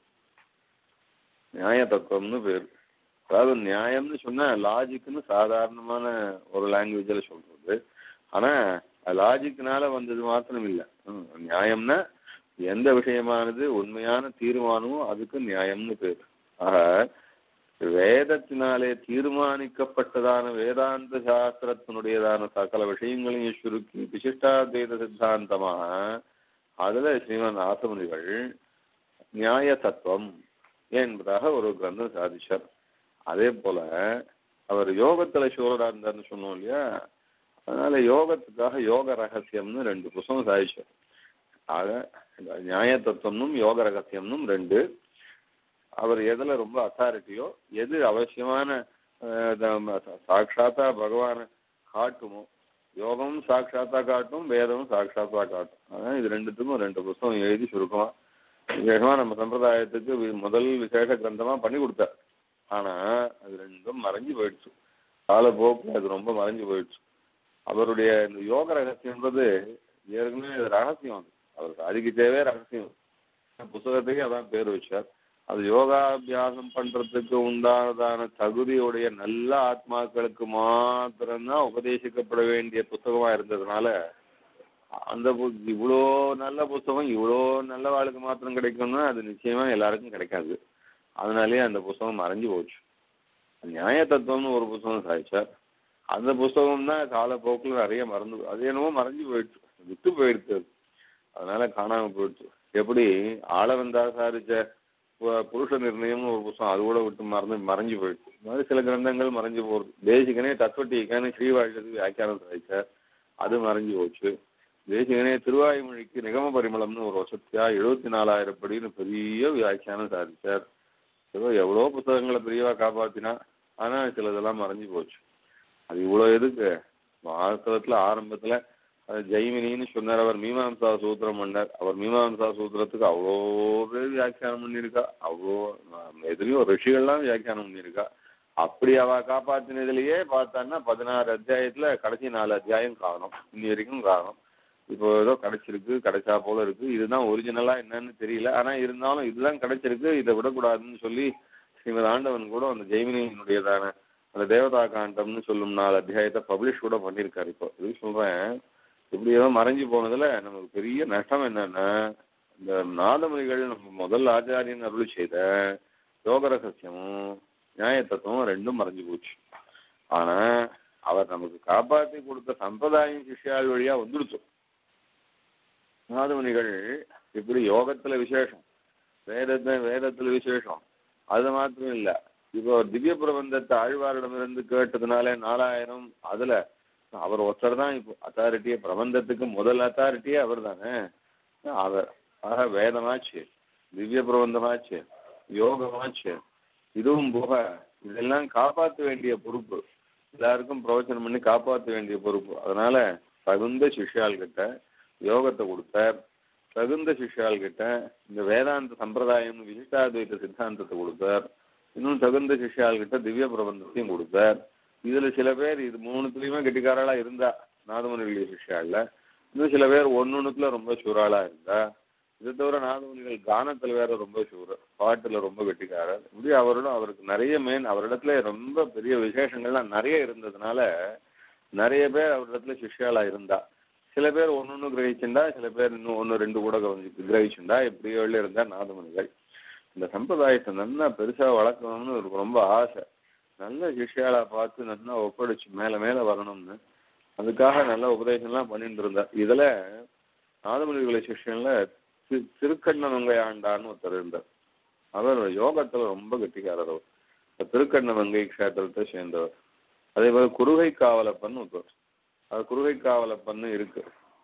நியாய தத்துவம்னு பேர் அதாவது நியாயம்னு சொன்னா லாஜிக்னு சாதாரணமான ஒரு லாங்குவேஜ்ல சொல்றது ஆனா லாஜிக்னால வந்தது மாத்திரம் இல்ல ம், நியாயம்னா எந்த விஷயமானது உண்மையான தீர்மானமோ அதுக்கு நியாயம்னு பேர் ஆக வேதத்தினாலே தீர்மானிக்கப்பட்டதான வேதாந்த சாஸ்திரத்தினுடையதான சகல விஷயங்களையும் சுருக்கி விசிஷ்டாத்வைத சித்தாந்தமாக அதுல ஸ்ரீமன் ஆசமுனிகள் நியாய தத்துவம் என்பதாக ஒரு கிரந்தம் சாதிச்சார் அதே போல அவர் யோகத்துல சூரரா இருந்தார்னு சொன்னோம் இல்லையா அதனால யோகத்துக்காக யோக ரகசியம்னு ரெண்டு புத்தகம் சாதிச்சார் ஆக இந்த நியாய தத்துவம்னும் யோக ரகசியம்னும் ரெண்டு அவர் எதுல ரொம்ப அத்தாரிட்டியோ எது அவசியமான அஹ், த- சாட்சாத்தா பகவானை காட்டுமோ யோகமும் சாட்சாத்தா காட்டும் வேதமும் சாட்சாத்தா காட்டும் அதான் இது ரெண்டுத்துக்கும் ரெண்டு புஸ்தகம் எழுதி சுருக்கமா விசேஷமா நம்ம சம்பிரதாயத்துக்கு வி- முதல் விசேஷ கிரந்தமா பண்ணி கொடுத்தார் ஆனா அது ரெண்டும் மறைஞ்சு போயிடுச்சு காலப்போக்கு அது ரொம்ப மறைஞ்சு போயிடுச்சு அவருடைய இந்த யோக ரகசியம்ன்றது ஏற்கனவே அது ரகசியம் அது அவருக்கு அதுக்கு தேவையே ரகசியம் புத்தகத்துக்கே அதான் பேர் வச்சார் அது யோகாபியாசம் பண்றதுக்கு உண்டானதான தகுதியுடைய நல்ல ஆத்மாக்களுக்கு மாத்திரம்தான் உபதேசிக்கப்பட வேண்டிய புத்தகமா இருந்ததுனால அந்த பு- இவ்வளோ நல்ல புத்தகம் இவ்வளோ நல்ல வாழ்க்கை மாத்திரம் கிடைக்கும்னா அது நிச்சயமா எல்லாருக்கும் கிடைக்காது அதனாலேயே அந்த புத்தகம் மறைஞ்சு போச்சு நியாய தத்துவம்னு ஒரு புத்தகம் சாதிச்சார் அந்த புஸ்தகம் தான் காலப்போக்கில் நிறைய மறந்து அது என்னவோ மறைஞ்சு போயிடுச்சு விட்டு போயிடுச்சு அது. அதனால காணாம போயிடுச்சு எப்படி ஆளவந்தா சாரிச்ச பு- புருஷ நிர்ணயம்னு ஒரு புத்தகம் அது கூட விட்டு மறந்து மறைஞ்சு போயிடுச்சு இந்த மாதிரி சில கிரந்தங்கள் மறைஞ்சு போகுது தேசிகனே தத்துவட்டிக்கான ஸ்ரீவாழ்கிறதுக்கு வியாக்கியானம் சாதிச்சார் அது மறைஞ்சு போச்சு தேசிகனே திருவாய்மொழிக்கு நிகம பரிமளம்னு ஒரு வசத்தியா எழுபத்தி நாலாயிரம் படின்னு பெரிய வியாக்கியானம் சாதிச்சார் ஏதோ எவ்வளோ புத்தகங்களை பெரியவா காப்பாத்தினா ஆனா சிலதெல்லாம் மறைஞ்சு போச்சு அது இவ்வளோ எதுக்கு வாஸ்தவத்துல ஆரம்பத்துல அது ஜெய்மினின்னு சொன்னார் அவர் மீமாம்சா சூத்திரம் பண்ணார் அவர் மீமாம்சா சூத்திரத்துக்கு அவ்வளோ பேர் வியாக்கியானம் பண்ணியிருக்கா அவ்வளோ எதுலேயும் ரிஷிகள்லாம் வியாக்கியானம் பண்ணியிருக்கா அப்படி அவ காப்பாத்தினதுலயே பார்த்தான்னா பதினாறு அத்தியாயத்துல கடைசி நாலு அத்தியாயம் காணும் இன்னி வரைக்கும் காணும் இப்போ ஏதோ கிடைச்சிருக்கு கிடைச்சா போல இருக்கு இதுதான் ஒரிஜினலா என்னன்னு தெரியல ஆனா இருந்தாலும் இதுதான் கிடைச்சிருக்கு இதை விடக்கூடாதுன்னு சொல்லி ஸ்ரீமத் ஆண்டவன் கூட அந்த ஜெய்மினியினுடையதான அந்த தேவதா காண்டம்னு சொல்லும் நாலு அத்தியாயத்தை பப்ளிஷ் கூட பண்ணியிருக்காரு இப்போ இது சொல்றேன் இப்படி ஏதோ மறைஞ்சு போனதுல நமக்கு பெரிய நஷ்டம் என்னன்னா இந்த நாதமொழிகள் நம்ம முதல் ஆச்சாரியன் அருள் செய்த யோக ரகசியமும் நியாய தத்துவம் ரெண்டும் மறைஞ்சு போச்சு ஆனா அவர் நமக்கு காப்பாத்தி கொடுத்த சம்பிரதாயம் சிஷ்யாள் வழியா வந்துடுச்சு நாதமுனிகள் இப்படி யோகத்துல விசேஷம் வேதத்தை வேதத்துல விசேஷம் அது மாத்திரம் இல்ல இப்போ திவ்ய பிரபந்தத்தை ஆழ்வாரிடமிருந்து கேட்டதுனால நாலாயிரம் அதுல அவர் ஒருத்தர் தான் இப்போ அத்தாரிட்டியே பிரபந்தத்துக்கு முதல் அத்தாரிட்டியே அவர் தானே அவர் ஆக வேதமாச்சு திவ்ய பிரபந்தமாச்சு யோகமாச்சு இதுவும் போக இதெல்லாம் காப்பாற்ற வேண்டிய பொறுப்பு எல்லாருக்கும் பிரவச்சனம் பண்ணி காப்பாற்ற வேண்டிய பொறுப்பு அதனால தகுந்த சிஷ்யால் கிட்ட யோகத்தை கொடுத்தார் தகுந்த சிஷ்யால் கிட்ட இந்த வேதாந்த சம்பிரதாயம் விசிஷ்டாத்வைத சித்தாந்தத்தை கொடுத்தார் இன்னும் தகுந்த சிஷ்யால் கிட்ட திவ்ய பிரபந்தத்தையும் கொடுத்தார் இதுல சில பேர் இது மூணுத்துலயுமே கெட்டிக்காரளா இருந்தா நாதமுனிகளுடைய சிஷ்யால இன்னும் சில பேர் ஒன்னொன்னுத்துல ரொம்ப சூறாளா இருந்தா இதை தவிர நாதமுனிகள் கானத்துல வேற ரொம்ப சூறு பாட்டுல ரொம்ப கெட்டிக்காரர் இப்படி அவரோட அவருக்கு நிறைய மேன் அவரிடத்துல ரொம்ப பெரிய விசேஷங்கள்லாம் நிறைய இருந்ததுனால நிறைய பேர் அவரிடத்துல சிஷ்யாலா இருந்தா சில பேர் ஒன்னொன்னு கிரகிச்சுண்டா சில பேர் இன்னும் ஒன்று ரெண்டு கூட கவனிச்சு கிரகிச்சுண்டா இப்படியோ இருந்தா நாதமுனிகள் இந்த சம்பிரதாயத்தை நல்லா பெருசா வளர்க்கணும்னு இவருக்கு ரொம்ப ஆசை நல்ல சிஷ்யாலா பார்த்து நல்லா ஒப்படைச்சு மேல மேல வரணும்னு அதுக்காக நல்ல உபதேசம்லாம் பண்ணிட்டு இருந்தார் இதுல நாதமுனிகளை சிஷ்யன்ல திரு திருக்கண்ணமங்கை ஆண்டான்னு ஒருத்தர் இருந்தார் அவர் யோகத்துல ரொம்ப கெட்டிக்காரர் அவர் திருக்கண்ணமங்கை க்ஷேத்திரத்தை சேர்ந்தவர் அதே போல குருகை காவலப்பன் ஒருத்தர் அது குருகை காவலப்பன்னு இருக்கு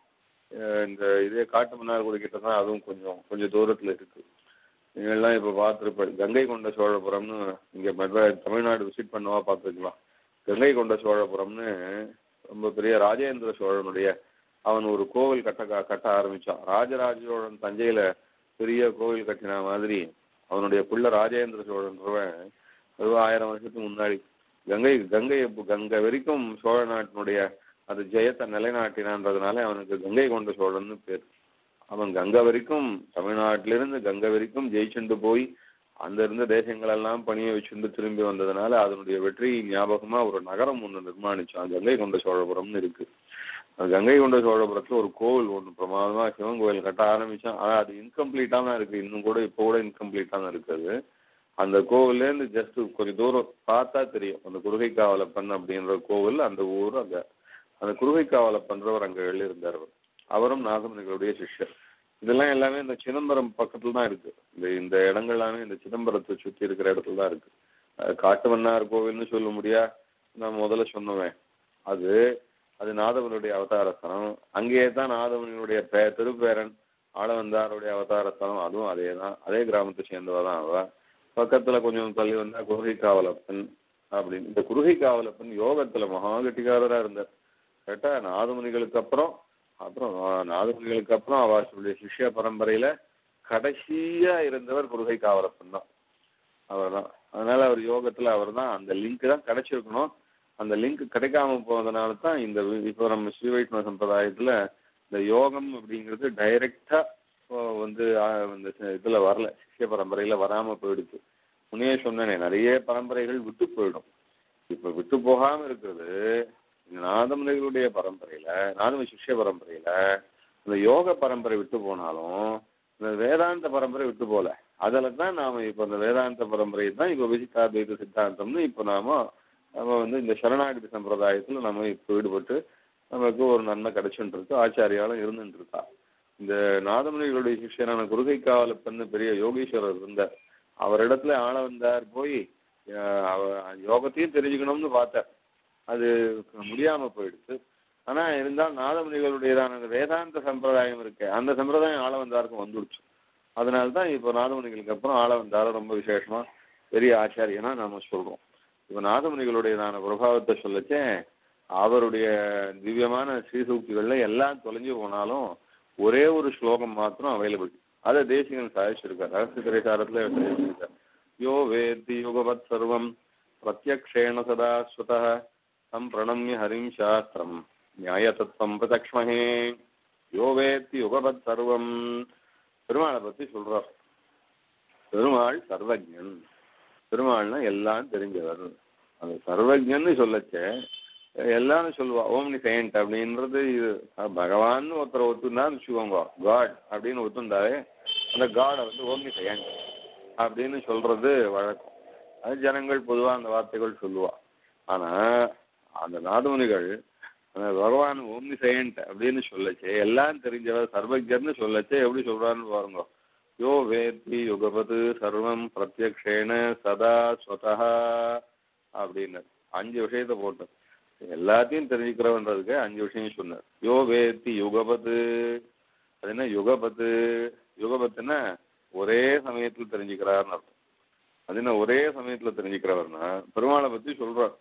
அஹ் இந்த இதே காட்டு மன்னார்குடி கிட்ட தான் அதுவும் கொஞ்சம் கொஞ்சம் தூரத்துல இருக்கு நீங்கள்லாம் இப்போ பார்த்துருப்ப கங்கை கொண்ட சோழபுரம்னு இங்கே மெட்ராஸ் தமிழ்நாடு விசிட் பண்ணவா பார்த்துருக்கலாம் கங்கை கொண்ட சோழபுரம்னு ரொம்ப பெரிய ராஜேந்திர சோழனுடைய அவன் ஒரு கோவில் கட்ட கட்ட ஆரம்பிச்சான் ராஜராஜ சோழன் தஞ்சையில பெரிய கோவில் கட்டின மாதிரி அவனுடைய புள்ள ராஜேந்திர சோழன்றவன் ஒரு ஆயிரம் வருஷத்துக்கு முன்னாடி கங்கை கங்கை கங்கை வரைக்கும் சோழ நாட்டினுடைய அது ஜெயத்தை நிலைநாட்டினான்றதுனால அவனுக்கு கங்கை கொண்ட சோழன்னு பேர் அவன் கங்கை வரைக்கும் தமிழ்நாட்டிலிருந்து கங்கை வரைக்கும் ஜெயிச்சுண்டு போய் அந்த இருந்த தேசங்களெல்லாம் பணிய வச்சுண்டு திரும்பி வந்ததுனால அதனுடைய வெற்றி ஞாபகமா ஒரு நகரம் ஒன்று நிர்மாணிச்சான் கங்கை கொண்ட சோழபுரம்னு இருக்கு அந்த கங்கை கொண்ட சோழபுரத்துல ஒரு கோவில் ஒன்று பிரமாதமா சிவன் கோவில் கட்ட ஆரம்பிச்சான் ஆனா அது இன்கம்ப்ளீட்டா தான் இருக்கு இன்னும் கூட இப்போ கூட இன்கம்ப்ளீட்டா தான் இருக்குது அந்த கோவில்ல இருந்து ஜஸ்ட் கொஞ்சம் தூரம் பார்த்தா தெரியும் அந்த குருகை காவலப்பன் அப்படின்ற கோவில் அந்த ஊர் அங்க அந்த குருகை காவலப்பன்றவர் அங்க எழுதியிருந்தார் அவர் அவரும் நாகமணிகளுடைய சிஷ்யர் இதெல்லாம் எல்லாமே இந்த சிதம்பரம் பக்கத்துல தான் இருக்கு இந்த இந்த இடங்கள் எல்லாமே இந்த சிதம்பரத்தை சுத்தி இருக்கிற இடத்துல தான் இருக்கு அஹ் காட்டுமன்னார் கோவில்னு சொல்ல முடியா நான் முதல்ல சொன்னவேன் அது அது நாதவனுடைய அவதாரஸ்தலம் அங்கேயே தான் நாதவனுடைய பே திருப்பேரன் ஆளவந்தாருடைய அவதாரஸ்தலம் அதுவும் அதே தான் அதே கிராமத்தை சேர்ந்தவ தான் அவ பக்கத்துல கொஞ்சம் தள்ளி வந்தா குருகை காவலப்பன் அப்படின்னு இந்த குருகை காவலப்பன் யோகத்துல மகா கெட்டிக்காரரா இருந்தார் கேட்டா நாதமுனிகளுக்கு அப்புறம் அப்புறம் நாதமுனிகளுக்கு அப்புறம் அவர்களுடைய சிஷ்ய பரம்பரையில கடைசியா இருந்தவர் குருகை காவலப்பன் தான் அவர்தான் அதனால அவர் யோகத்துல அவர் தான் அந்த லிங்க் தான் கிடைச்சிருக்கணும் அந்த லிங்க் கிடைக்காம போனதுனால தான் இந்த வி- இப்போ நம்ம ஸ்ரீ வைஷ்ணவ சம்பிரதாயத்துல இந்த யோகம் அப்படிங்கிறது டைரக்டா வந்து ஆஹ், இந்த ச- இதுல வரல சிஷ்ய பரம்பரையில வராம போயிடுச்சு முன்னே சொன்னேனே நிறைய பரம்பரைகள் விட்டு போயிடும் இப்ப விட்டு போகாம இருக்கிறது இந்த நாதமுனிகளுடைய பரம்பரையில நாதம சிஷ்ய பரம்பரையில இந்த யோக பரம்பரை விட்டு போனாலும் இந்த வேதாந்த பரம்பரை விட்டு போல அதுல தான் நாம இப்ப இந்த வேதாந்த பரம்பரை தான் இப்ப விசிஷ்டாத்வைத சித்தாந்தம்னு இப்ப நாம நம்ம வந்து இந்த சரணாகதி சம்பிரதாயத்துல நம்ம இப்ப ஈடுபட்டு நமக்கு ஒரு நன்மை கிடைச்சுட்டு இருக்கு ஆச்சாரியாலும் இருந்துட்டு இருக்கா இந்த நாதமுனிகளுடைய சிஷ்யனான குருகைக்காவல பெண்ணு பெரிய யோகீஸ்வரர் இருந்தார் அவரிடத்துல ஆள வந்தார் போய் அஹ், அவ- யோகத்தையும் தெரிஞ்சுக்கணும்னு பார்த்தார் அது முடியாம போயிடுச்சு ஆனா இருந்தாலும் நாதமுனிகளுடையதான அந்த வேதாந்த சம்பிரதாயம் இருக்கு அந்த சம்பிரதாயம் ஆள வந்தாருக்கும் வந்துடுச்சு அதனால தான் இப்போ நாதமுனிகளுக்கு அப்புறம் ஆள வந்தார ரொம்ப விசேஷமா பெரிய ஆச்சாரியனா நாம சொல்றோம் இப்போ நாதமுனிகளுடையதான பிரபாவத்தை சொல்லச்சே அவருடைய திவ்யமான ஸ்ரீசூக்திகள்ல எல்லாம் தொலைஞ்சு போனாலும் ஒரே ஒரு ஸ்லோகம் மாத்திரம் அவைலபிள் அதை தேசிகன் சாதிச்சிருக்கார் ரகசிய திரைசாரத்துல சாதிச்சிருக்கார் யோ வேத்தி யுகவத் சர்வம் பிரத்யக்ஷேண சதா ஸ்வதः தம் பிரணம்ய ஹரிம் சாஸ்திரம் நியாய தத்துவம் பிரதக்ஷ்மஹே யோ வேத்தி யுகவத் சர்வம் பெருமாளை பத்தி சொல்றார் பெருமாள் சர்வஜன் பெருமாள்னா எல்லாம் தெரிஞ்சவர் அந்த சர்வஜன்னு சொல்லச்சே எல்லாரும் சொல்லுவா ஓம்னி சையன்ட் அப்படின்றது இது அஹ், பகவான் ஒருத்தர் ஒத்துந்தான்னு வச்சுக்கோங்க காட் அப்படின்னு ஒத்துந்தாலே அந்த காடை வந்து ஓம்னி சையன்ட் அப்படின்னு சொல்றது வழக்கம் அது ஜனங்கள் பொதுவா அந்த வார்த்தைகள் சொல்லுவா ஆனா அந்த நாதமுனிகள் அந்த பகவான் ஓம்னி சையன்ட் அப்படின்னு சொல்லச்சே எல்லாம் தெரிஞ்சவர் சர்வஜர்னு சொல்லச்சே எப்படி சொல்றாருன்னு பாருங்க யோ வேத்தி யுகபது சர்வம் பிரத்யக்ஷேன சதா ஸ்வதா அப்படின்னு அஞ்சு விஷயத்தை போட்டு எல்லாத்தையும் தெரிஞ்சுக்கிறவன்றதுக்கு அஞ்சு விஷயம் சொன்னார் யோ வேத்தி யுகபது அது என்ன யுகபத்து யுகபத்துன்னா ஒரே சமயத்தில் தெரிஞ்சுக்கிறார்னு அர்த்தம் அது என்ன ஒரே சமயத்துல தெரிஞ்சுக்கிறவர்னா பெருமாளை பத்தி சொல்றார்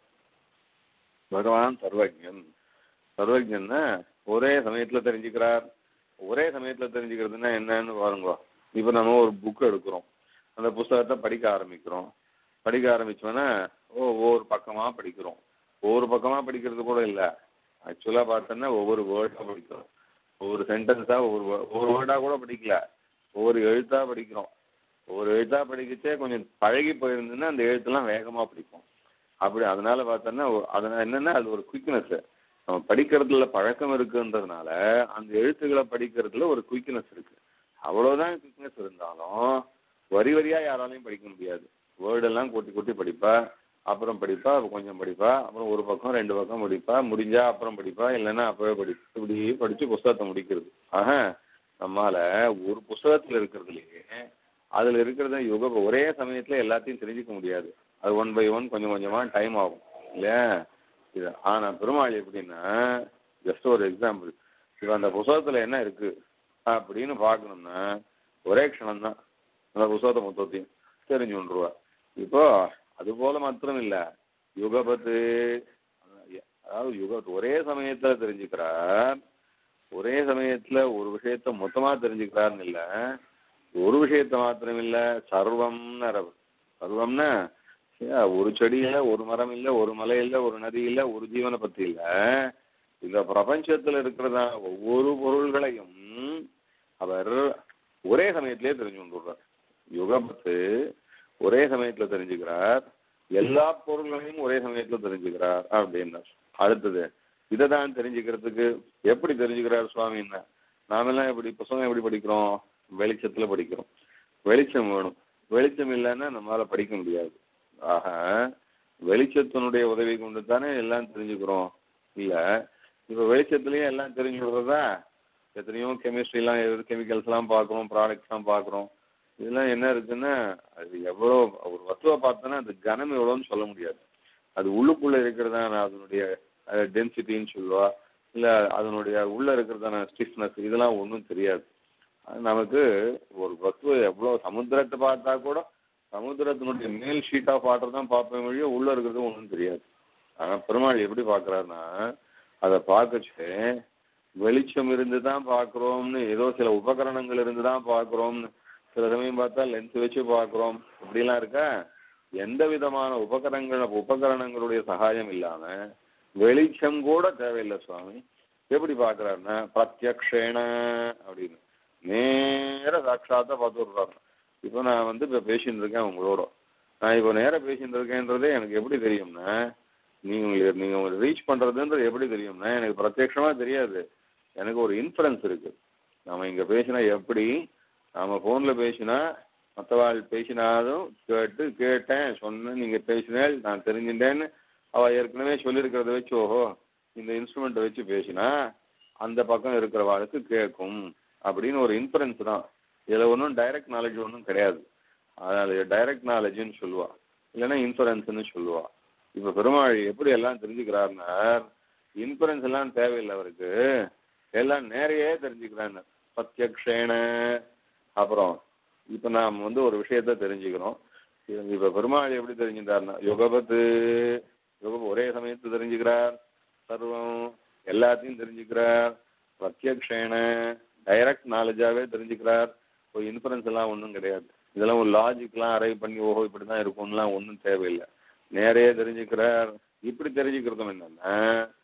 பகவான் சர்வஜன் சர்வஜன்னா ஒரே சமயத்துல தெரிஞ்சுக்கிறார் ஒரே சமயத்துல தெரிஞ்சுக்கிறதுன்னா என்னன்னு பாருங்க இப்ப நம்ம ஒரு புக் எடுக்கிறோம் அந்த புஸ்தகத்தை படிக்க ஆரம்பிக்கிறோம் படிக்க ஆரம்பிச்சோன்னா ஓ ஒவ்வொரு பக்கமா படிக்கிறோம் ஒவ்வொரு பக்கமா படிக்கிறது கூட இல்ல ஆக்சுவலா பார்த்தோன்னா ஒவ்வொரு வேர்டா படிக்கிறோம் ஒவ்வொரு சென்டென்ஸா ஒவ்வொரு wo- ஒவ்வொரு வேர்டா கூட படிக்கல ஒவ்வொரு எழுத்தா படிக்கிறோம் ஒவ்வொரு எழுத்தா படிக்கச்சே கொஞ்சம் பழகி போயிருந்துன்னா அந்த எழுத்தெல்லாம் வேகமா படிப்போம் அப்படி அதனால பார்த்தோன்னா ஒ- அதனால என்னன்னா அது ஒரு குயிக்னஸ் நம்ம படிக்கிறதுல பழக்கம் இருக்குன்றதுனால அந்த எழுத்துக்களை படிக்கிறதுல ஒரு குயிக்னஸ் இருக்கு அவ்வளவுதான் குயிக்னஸ் இருந்தாலும் வரி வரியா யாராலையும் படிக்க முடியாது வேர்டு எல்லாம் கொட்டி கொட்டி படிப்பா அப்புறம் படிப்பா அப்புறம் கொஞ்சம் படிப்பா அப்புறம் ஒரு பக்கம் ரெண்டு பக்கம் படிப்பா முடிஞ்சா அப்புறம் படிப்பா இல்லைன்னா அப்பவே படி இப்படி படிச்சு புஸ்தகத்தை முடிக்கிறது ஆக நம்மால ஒரு புஸ்தகத்துல இருக்கிறதுலயே அதுல இருக்கிறத யுக ஒரே சமயத்துல எல்லாத்தையும் தெரிஞ்சுக்க முடியாது அது ஒன் பை ஒன் கொஞ்சம் கொஞ்சமா டைம் ஆகும் இல்லையா இது ஆனா பெருமாள் எப்படின்னா ஜஸ்ட் ஒரு எக்ஸாம்பிள் இப்போ அந்த புஸ்தகத்துல என்ன இருக்கு அப்படின்னு பார்க்கணும்னா ஒரே க்ஷணம் தான் அந்த புஸ்தகத்தை மொத்தத்தையும் தெரிஞ்சு கொண்டுருவா இப்போ அது போல மாத்திரம் இல்ல யுகபத்து அதாவது யுக ஒரே சமயத்துல தெரிஞ்சுக்கிறார் ஒரே சமயத்துல ஒரு விஷயத்த மொத்தமா தெரிஞ்சுக்கிறாருன்னு இல்ல ஒரு விஷயத்த மாத்திரம் இல்ல சர்வம்னு அரபு சர்வம்னா ஏன், ஒரு செடி இல்ல ஒரு மரம் இல்ல ஒரு மலை இல்ல ஒரு நதி இல்ல ஒரு ஜீவனை பத்தி இல்ல இந்த பிரபஞ்சத்துல இருக்கிறதா ஒவ்வொரு பொருள்களையும் அவர் ஒரே சமயத்திலே தெரிஞ்சு கொண்டுடுறார் யுகபத்து ஒரே சமயத்துல தெரிஞ்சுக்கிறார் எல்லா பொருள்களையும் ஒரே சமயத்துல தெரிஞ்சுக்கிறார் அப்படின்னார் அடுத்தது இதை தான் தெரிஞ்சுக்கிறதுக்கு எப்படி தெரிஞ்சுக்கிறார் சுவாமின்னா நாமெல்லாம் எப்படி புத்தகம் எப்படி படிக்கிறோம் வெளிச்சத்துல படிக்கிறோம் வெளிச்சம் வேணும் வெளிச்சம் இல்லைன்னா நம்மளால படிக்க முடியாது ஆக வெளிச்சத்தினுடைய உதவி கொண்டு தானே எல்லாம் தெரிஞ்சுக்கிறோம் இல்ல இப்ப வெளிச்சத்துலயும் எல்லாம் தெரிஞ்சுக்கிறதா எத்தனையோ கெமிஸ்ட்ரிலாம் கெமிக்கல்ஸ் எல்லாம் பார்க்குறோம் ப்ராடக்ட்ஸ் எல்லாம் பார்க்குறோம் இதெல்லாம் என்ன இருக்குன்னா அது எவ்வளோ ஒரு வஸ்துவை பார்த்தோன்னா அது கனம் எவ்வளோன்னு சொல்ல முடியாது அது உள்ளுக்குள்ள இருக்கிறதான அதனுடைய டென்சிட்டின்னு சொல்லுவா இல்ல அதனுடைய உள்ள இருக்கிறதான ஸ்டிஃப்னஸ் இதெல்லாம் ஒன்றும் தெரியாது அது நமக்கு ஒரு வஸ்துவை எவ்வளோ சமுத்திரத்தை பார்த்தா கூட சமுத்திரத்தினுடைய மேல் ஷீட் ஆஃப் வாட்டர் தான் பார்ப்பேன் வழியோ உள்ள இருக்கிறது ஒன்றும் தெரியாது ஆனா பெருமாள் எப்படி பார்க்கறாருன்னா அதை பார்க்கச்சு வெளிச்சம் இருந்து தான் பார்க்குறோம்னு ஏதோ சில உபகரணங்கள் இருந்து தான் பார்க்குறோம்னு சில சமயம் பார்த்தா லென்ஸ் வச்சு பார்க்குறோம் இப்படிலாம் இருக்கா எந்த விதமான உபகரணங்கள் உபகரணங்களுடைய சகாயம் இல்லாம வெளிச்சம் கூட தேவையில்லை சுவாமி எப்படி பாக்குறாருன்னா பிரத்யக்ஷேன அப்படின்னு நேர சாட்சாத்த பார்த்துடுறாரு இப்போ நான் வந்து இப்போ பேசிட்டு இருக்கேன் உங்களோட நான் இப்போ நேரா பேசிட்டு இருக்கேன்றதே எனக்கு எப்படி தெரியும்னா நீங்க நீங்க உங்களை ரீச் பண்றதுன்றது எப்படி தெரியும்னா எனக்கு பிரத்யட்சமா தெரியாது எனக்கு ஒரு இன்ஃபரன்ஸ் இருக்கு நாம இங்க பேசினா எப்படி நாம போன்ல பேசினா மற்றவாள் பேசினாலும் கேட்டு கேட்டேன் சொன்னேன் நீங்க பேசினேன் நான் தெரிஞ்சுட்டேன்னு அவ ஏற்கனவே சொல்லியிருக்கிறத வச்சு ஓஹோ இந்த இன்ஸ்ட்ருமெண்ட்டை வச்சு பேசினா அந்த பக்கம் இருக்கிறவாளுக்கு கேட்கும் அப்படின்னு ஒரு இன்ஃபரன்ஸ் தான் இதுல ஒன்றும் டைரக்ட் நாலேஜ் ஒன்றும் கிடையாது அதனால டைரக்ட் நாலேஜ்னு சொல்லுவா இல்லைன்னா இன்ஃபரன்ஸ்னு சொல்லுவா இப்ப பெருமாள் எப்படி எல்லாம் தெரிஞ்சுக்கிறாருன்னா இன்ஃபரன்ஸ் எல்லாம் தேவையில்லை அவருக்கு எல்லாம் நேரையே தெரிஞ்சுக்கிறான்னு பிரத்யக்ஷேன அப்புறம் இப்ப நாம் வந்து ஒரு விஷயத்த தெரிஞ்சுக்கிறோம் இது இப்ப பெருமாள் எப்படி தெரிஞ்சுக்கிறாருன்னா யுகபத்து யுக ஒரே சமயத்து தெரிஞ்சுக்கிறார் சர்வம் எல்லாத்தையும் தெரிஞ்சுக்கிறார் பிரத்யக்ஷேன டைரக்ட் நாலேஜாவே தெரிஞ்சுக்கிறார் ஒரு இன்ஃபரன்ஸ் எல்லாம் ஒன்றும் கிடையாது இதெல்லாம் ஒரு லாஜிக்லாம் அரைவ் பண்ணி ஓஹோ இப்படி தான் இருக்கும்லாம் ஒன்றும் தேவையில்லை நேரே தெரிஞ்சுக்கிறார் இப்படி தெரிஞ்சுக்கிறதும் என்னன்னா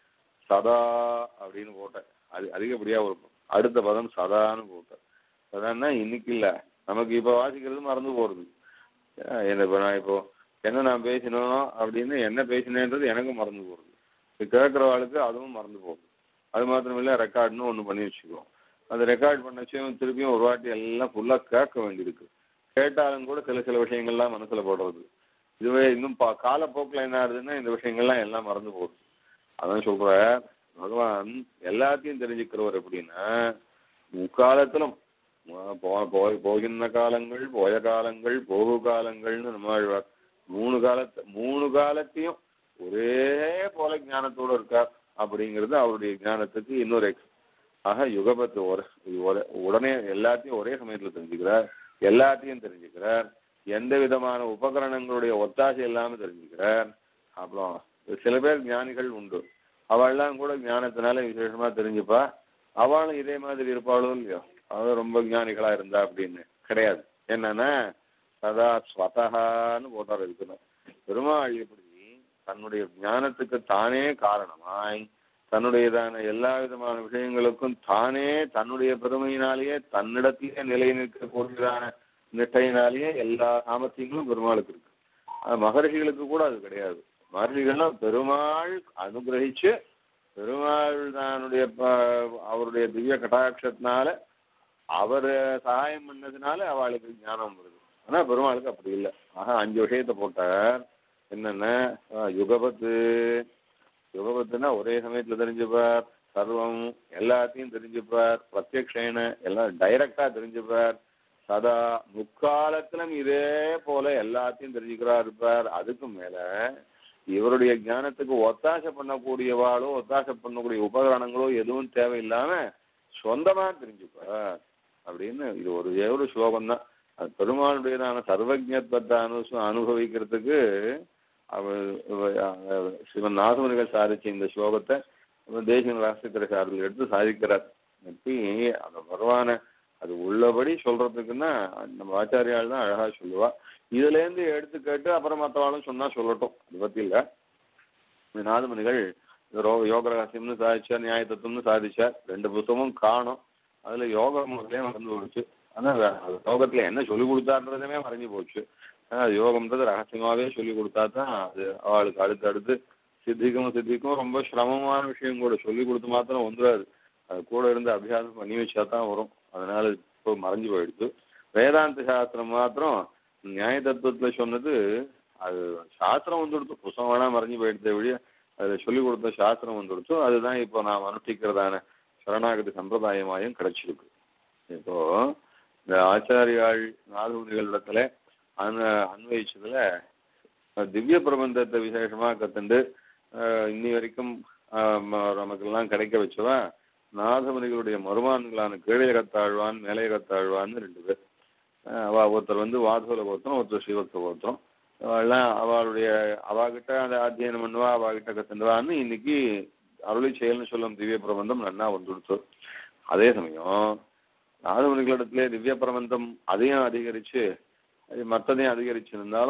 சதா அப்படின்னு போட்டேன் அது அதிகப்படியா ஒரு அடுத்த பதம் சதான்னு போட்டேன் சதான்னா இன்னைக்கு இல்லை நமக்கு இப்போ வாசிக்கிறது மறந்து போறது அஹ் என்ன இப்போ நான் இப்போ என்ன நான் பேசினோம் அப்படின்னு என்ன பேசினேன்றது எனக்கும் மறந்து போறது இது கேட்குறவாளுக்கு அதுவும் மறந்து போகுது அது மாத்திரமில்ல ரெக்கார்ட்னு ஒன்று பண்ணி வச்சுக்குவோம் அந்த ரெக்கார்ட் பண்ண வச்சும் திருப்பியும் ஒரு வாட்டி எல்லாம் ஃபுல்லாக கேட்க வேண்டியிருக்கு கேட்டாலும் கூட சில சில விஷயங்கள்லாம் மனசுல போடுறது இதுவே இன்னும் பா காலப்போக்கில் என்ன ஆகுதுன்னா இந்த விஷயங்கள்லாம் எல்லாம் மறந்து போகுது அதான் சொல்ற பகவான் எல்லாத்தையும் தெரிஞ்சுக்கிறவர் எப்படின்னா முக்காலத்திலும் போ- போய் போகின்ற காலங்கள் போய காலங்கள் போகு காலங்கள்னு நம்ம ஆழ்வார் மூணு காலத்தை மூணு காலத்தையும் ஒரே போல ஞானத்தோட இருக்கார் அப்படிங்கிறது அவருடைய ஞானத்துக்கு இன்னொரு எக்ஸ் ஆக யுகபத்து ஒரு ஒரு- உடனே எல்லாத்தையும் ஒரே சமயத்துல தெரிஞ்சுக்கிறார் எல்லாத்தையும் தெரிஞ்சுக்கிறார் எந்த விதமான உபகரணங்களுடைய ஒத்தாசை இல்லாம தெரிஞ்சுக்கிறார் அப்புறம் சில பேர் ஞானிகள் உண்டு அவள்லாம் கூட ஞானத்தினால விசேஷமா தெரிஞ்சுப்பா அவளும் இதே மாதிரி இருப்பாளோ இல்லையோ அவ ரொம்ப ஞானிகளா இருந்தா அப்படின்னு கிடையாது என்னன்னா சதா ஸ்வதகான்னு போட்டார் இருக்கணும் பெருமாள் எப்படி தன்னுடைய ஞானத்துக்கு தானே காரணமாய் தன்னுடையதான எல்லா விதமான விஷயங்களுக்கும் தானே தன்னுடைய பெருமையினாலேயே தன்னிடத்திலே நிலை நிற்கக்கூடியதான நிட்டையினாலேயே எல்லா சாமர்த்தியங்களும் பெருமாளுக்கு இருக்கு ஆனா மகர்ஷிகளுக்கு கூட அது கிடையாது மகர்ஷிகள்லாம் பெருமாள் அனுகிரகிச்சு பெருமாள் தன்னுடைய ப- அவருடைய திவ்ய கட்டாட்சத்தினால அவர் சகாயம் பண்ணதுனால அவளுக்கு ஞானம் வருது ஆனா பெருமாளுக்கு அப்படி இல்லை ஆக அஞ்சு விஷயத்தை போட்டார் என்னென்ன ஆஹ் யுகபத்து யுகபத்துனா ஒரே சமயத்துல தெரிஞ்சுப்பார் சர்வம் எல்லாத்தையும் தெரிஞ்சுப்பார் பிரத்யக்ஷேன எல்லாம் டைரக்டா தெரிஞ்சுப்பார் சதா முக்காலத்திலும் இதே போல எல்லாத்தையும் தெரிஞ்சுக்கிறார் இருப்பார் அதுக்கு மேல இவருடைய ஞானத்துக்கு ஒத்தாசை பண்ணக்கூடியவாளோ ஒத்தாசை பண்ணக்கூடிய உபகரணங்களோ எதுவும் தேவையில்லாம சொந்தமா தெரிஞ்சுப்பார் அப்படின்னு இது ஒரு ஒரு ஸ்லோகம் தான் அது பெருமாளுடையதான சர்வஜத்வத்தை அனு அனுபவிக்கிறதுக்கு அவர் இவ- சிவன் நாகமணிகள் சாதிச்ச இந்த ஸ்லோகத்தை தேசிய ராஷ்டிரத்திர சார்பில் எடுத்து சாதிக்கிறார் எப்படி அந்த பகவானை அது உள்ளபடி சொல்றதுக்குன்னா நம்ம ஆச்சாரியால் தான் அழகா சொல்லுவா இதுல இருந்து எடுத்து கேட்டு அப்புறம் மற்றவாளும் சொன்னா சொல்லட்டும் அது பத்தி இல்ல இந்த நாதமணிகள் ரோ- யோக ரகசியம்னு சாதிச்சார் நியாய தத்துவம்னு சாதிச்சார் ரெண்டு புத்தகமும் காணும் அதுல யோக முதலே மறந்து போச்சு ஆனா வே- அது யோகத்துல என்ன சொல்லி கொடுத்தான்றதுமே மறைஞ்சு போச்சு ஆனா அது யோகம்ன்றது ரகசியமாவே சொல்லி கொடுத்தா தான் அது அவளுக்கு அடுத்து அடுத்து சித்திக்கும் சித்திக்கும் ரொம்ப சிரமமான விஷயம் கூட சொல்லி கொடுத்து மாத்திரம் வந்துடாது அது கூட இருந்து அபியாசம் பண்ணி வச்சா தான் வரும் அதனால இப்போ மறைஞ்சு போயிடுச்சு வேதாந்த சாஸ்திரம் மாத்திரம் நியாய தத்துவத்துல சொன்னது அது சாஸ்திரம் வந்துடுத்து புத்தகம் வேணா மறைஞ்சு போயிடுதே வழிய அதுல சொல்லி கொடுத்த சாஸ்திரம் வந்துடுச்சு அதுதான் இப்போ நாம் அனுஷ்டிக்கிறதான சரணாகதி சம்பிரதாயமாயும் கிடைச்சிருக்கு இப்போ இந்த ஆச்சாரியாள் நாகமுனிகளிடத்துல அனு அன்வயிச்சதுல அஹ், திவ்ய பிரபந்தத்தை விசேஷமா கத்துண்டு அஹ், இன்னி வரைக்கும் அஹ், ம- நமக்கெல்லாம் கிடைக்க வச்சவன் நாதமுனிகளுடைய மருமான்களான கீழையகத்தாழ்வான் மேலையகத்தாழ்வான்னு ரெண்டு பேர் அஹ், அவ ஒருத்தர் வந்து வாதவல கோத்திரம் ஒருத்தர் ஸ்ரீவத்ச கோத்திரம் அவெல்லாம் அவளுடைய அவாகிட்ட அந்த அத்தியனம் பண்ணுவா அவாகிட்ட கத்துண்டுவான்னு இன்னைக்கு அருளி செயல்னு சொல்லும் திவ்ய பிரபந்தம் நன்னா வந்துடுச்சு அதே சமயம் நாதமுனிகளிடத்திலே திவ்ய பிரபந்தம் அதையும் அதிகரிச்சு அது மற்றதையும் அதிகரிச்சிருந்தாலும்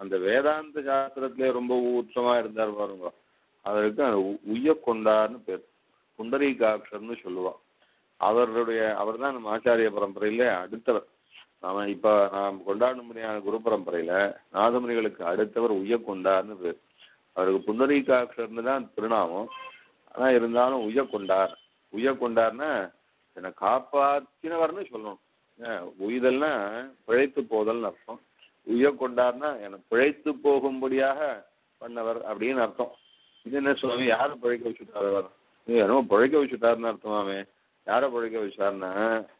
அந்த வேதாந்த சாஸ்திரத்திலே ரொம்ப ஊற்றமா இருந்தார் பாருங்க அவருக்கு அந்த உ- உய்ய கொண்டார்னு பேர் புண்டரீகாட்சர்னு சொல்லுவான் அவருடைய அவர் தான் நம்ம ஆச்சாரிய பரம்பரையில அடுத்தவர் நாம இப்ப நாம் கொண்டாடும்படியான குரு பரம்பரையில நாதமுனிகளுக்கு அடுத்தவர் உய்ய கொண்டார்னு பேர் அவருக்கு புண்டரீகாட்சர்னு தான் திருநாமம் ஆனா இருந்தாலும் உய்ய கொண்டார் உய்ய கொண்டார்னா என்னை காப்பாற்றினவர்னு சொல்லணும் ஏன், உய்தல்னா பிழைத்து போதல்னு அர்த்தம் உய்ய கொண்டார்னா என்னை பிழைத்து போகும்படியாக பண்ணவர் அப்படின்னு அர்த்தம் இது என்ன சுவாமி யாரை பிழைக்க வச்சுட்டாரு அவர் இது என்னமோ பிழைக்க வச்சுட்டாருன்னு அர்த்தமாமே யாரை பிழைக்க வச்சாருன்னா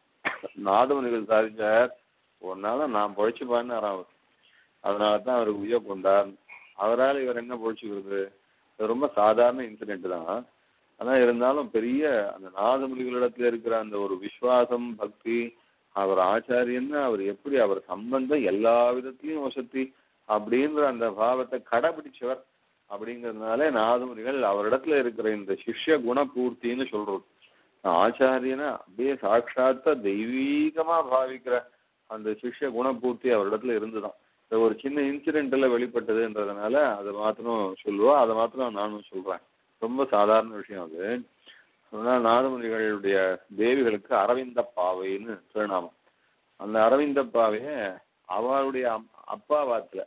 நாதமுனிகள் சாதிச்சார் ஒரு நாள் நான் பிழைச்சுப்பான்னு அவர் அதனால தான் அவருக்கு உய்ய கொண்டார் அவரால் இவர் என்ன பிழைச்சுக்கிறது இது ரொம்ப சாதாரண இன்சிடென்ட் தான் ஆனா இருந்தாலும் பெரிய அந்த நாதமுனிகளிடத்துல இருக்கிற அந்த ஒரு விசுவாசம் பக்தி அவர் ஆச்சாரியன்னா அவர் எப்படி அவர் சம்பந்தம் எல்லா விதத்திலையும் வசதி அப்படின்ற அந்த பாவத்தை கடைபிடிச்சவர் அப்படிங்கிறதுனால நாதமுனிகள் அவரிடத்துல இருக்கிற இந்த சிஷ்ய குணபூர்த்தின்னு சொல்றோம் ஆச்சாரியனை அப்படியே சாட்சாத்த தெய்வீகமா பாவிக்கிற அந்த சிஷ்ய குணபூர்த்தி அவரிடத்துல இருந்துதான் இது ஒரு சின்ன இன்சிடென்ட்ல வெளிப்பட்டதுன்றதுனால அதை மாத்திரம் சொல்லுவோம் அதை மாத்திரம் நானும் சொல்றேன் ரொம்ப சாதாரண விஷயம் அது அதனால நாதமுனிகளுடைய தேவிகளுக்கு அரவிந்த பாவைன்னு திருநாமம் அந்த அரவிந்த பாவைய அவளுடைய அப்- அப்பாவாத்துல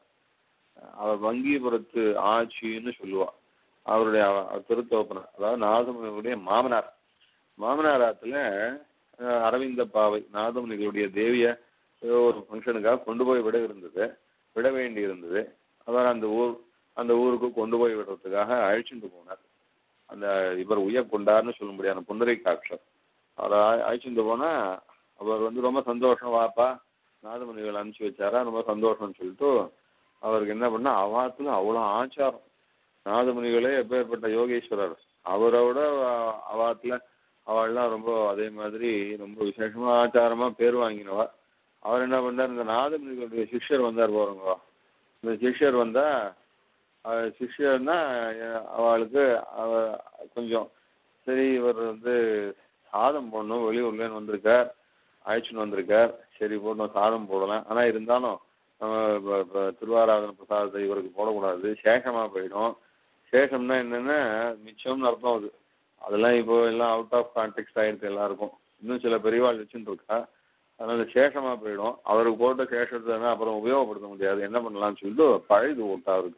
அவர் வங்கிபுரத்து ஆட்சின்னு சொல்லுவா அவருடைய அவ- திருத்தோப்பனர் அதாவது நாதமுனிகளுடைய மாமனார் மாமனார் ஆத்துல அஹ், அரவிந்த பாவை நாதமுனிகளுடைய தேவிய ஏதோ ஒரு ஃபங்க்ஷனுக்காக கொண்டு போய் விட இருந்தது விட வேண்டி இருந்தது அவர் அந்த ஊர் அந்த ஊருக்கு கொண்டு போய் விடுறதுக்காக அழைச்சிட்டு போனார் அந்த இவர் உயர் கொண்டார்னு சொல்லும்படியான புண்டரை காட்சர் அவரை அழ- அழைச்சிட்டு போனா அவர் வந்து ரொம்ப சந்தோஷம் வாப்பா நாதமுனிகள் அனுப்பிச்சு வச்சாரா ரொம்ப சந்தோஷம்னு சொல்லிட்டு அவருக்கு என்ன பண்ணா அவாத்துல அவ்வளோ ஆச்சாரம் நாதமுனிகளே எப்பேற்பட்ட யோகேஸ்வரர் அவரோட அ- அவாத்துல அவள்லாம் ரொம்ப அதே மாதிரி ரொம்ப விசேஷமா ஆச்சாரமா பேர் வாங்கினவா அவர் என்ன பண்ணார் இந்த நாதமுனிகளுடைய சிஷ்யர் வந்தார் பாருங்க இந்த சிஷ்யர் வந்தா அஹ் சிஷ்யர்னா அஹ் அவளுக்கு அவ கொஞ்சம் சரி இவர் வந்து சாதம் போடணும் வெளியூர்லேன்னு வந்திருக்கார் அழைச்சின்னு வந்திருக்கார் சரி போடணும் சாதம் போடலாம் ஆனா இருந்தாலும் நம்ம இப்ப- இப்ப திருவாராதன பிரசாதத்தை இவருக்கு போடக்கூடாது சேஷமா போயிடும் சேஷம்னா என்னன்னா மிச்சம்னு அர்த்தம் அது அதெல்லாம் இப்போ எல்லாம் அவுட் ஆஃப் கான்டெக்ட் ஆயிடுச்சு எல்லாருக்கும் இன்னும் சில பெரியவாள் வச்சுட்டு இருக்கா அதனால சேஷமா போயிடும் அவருக்கு போட்ட சேஷத்தை அப்புறம் உபயோகப்படுத்த முடியாது என்ன பண்ணலாம்னு சொல்லிட்டு பழைது ஓட்டா இருக்கு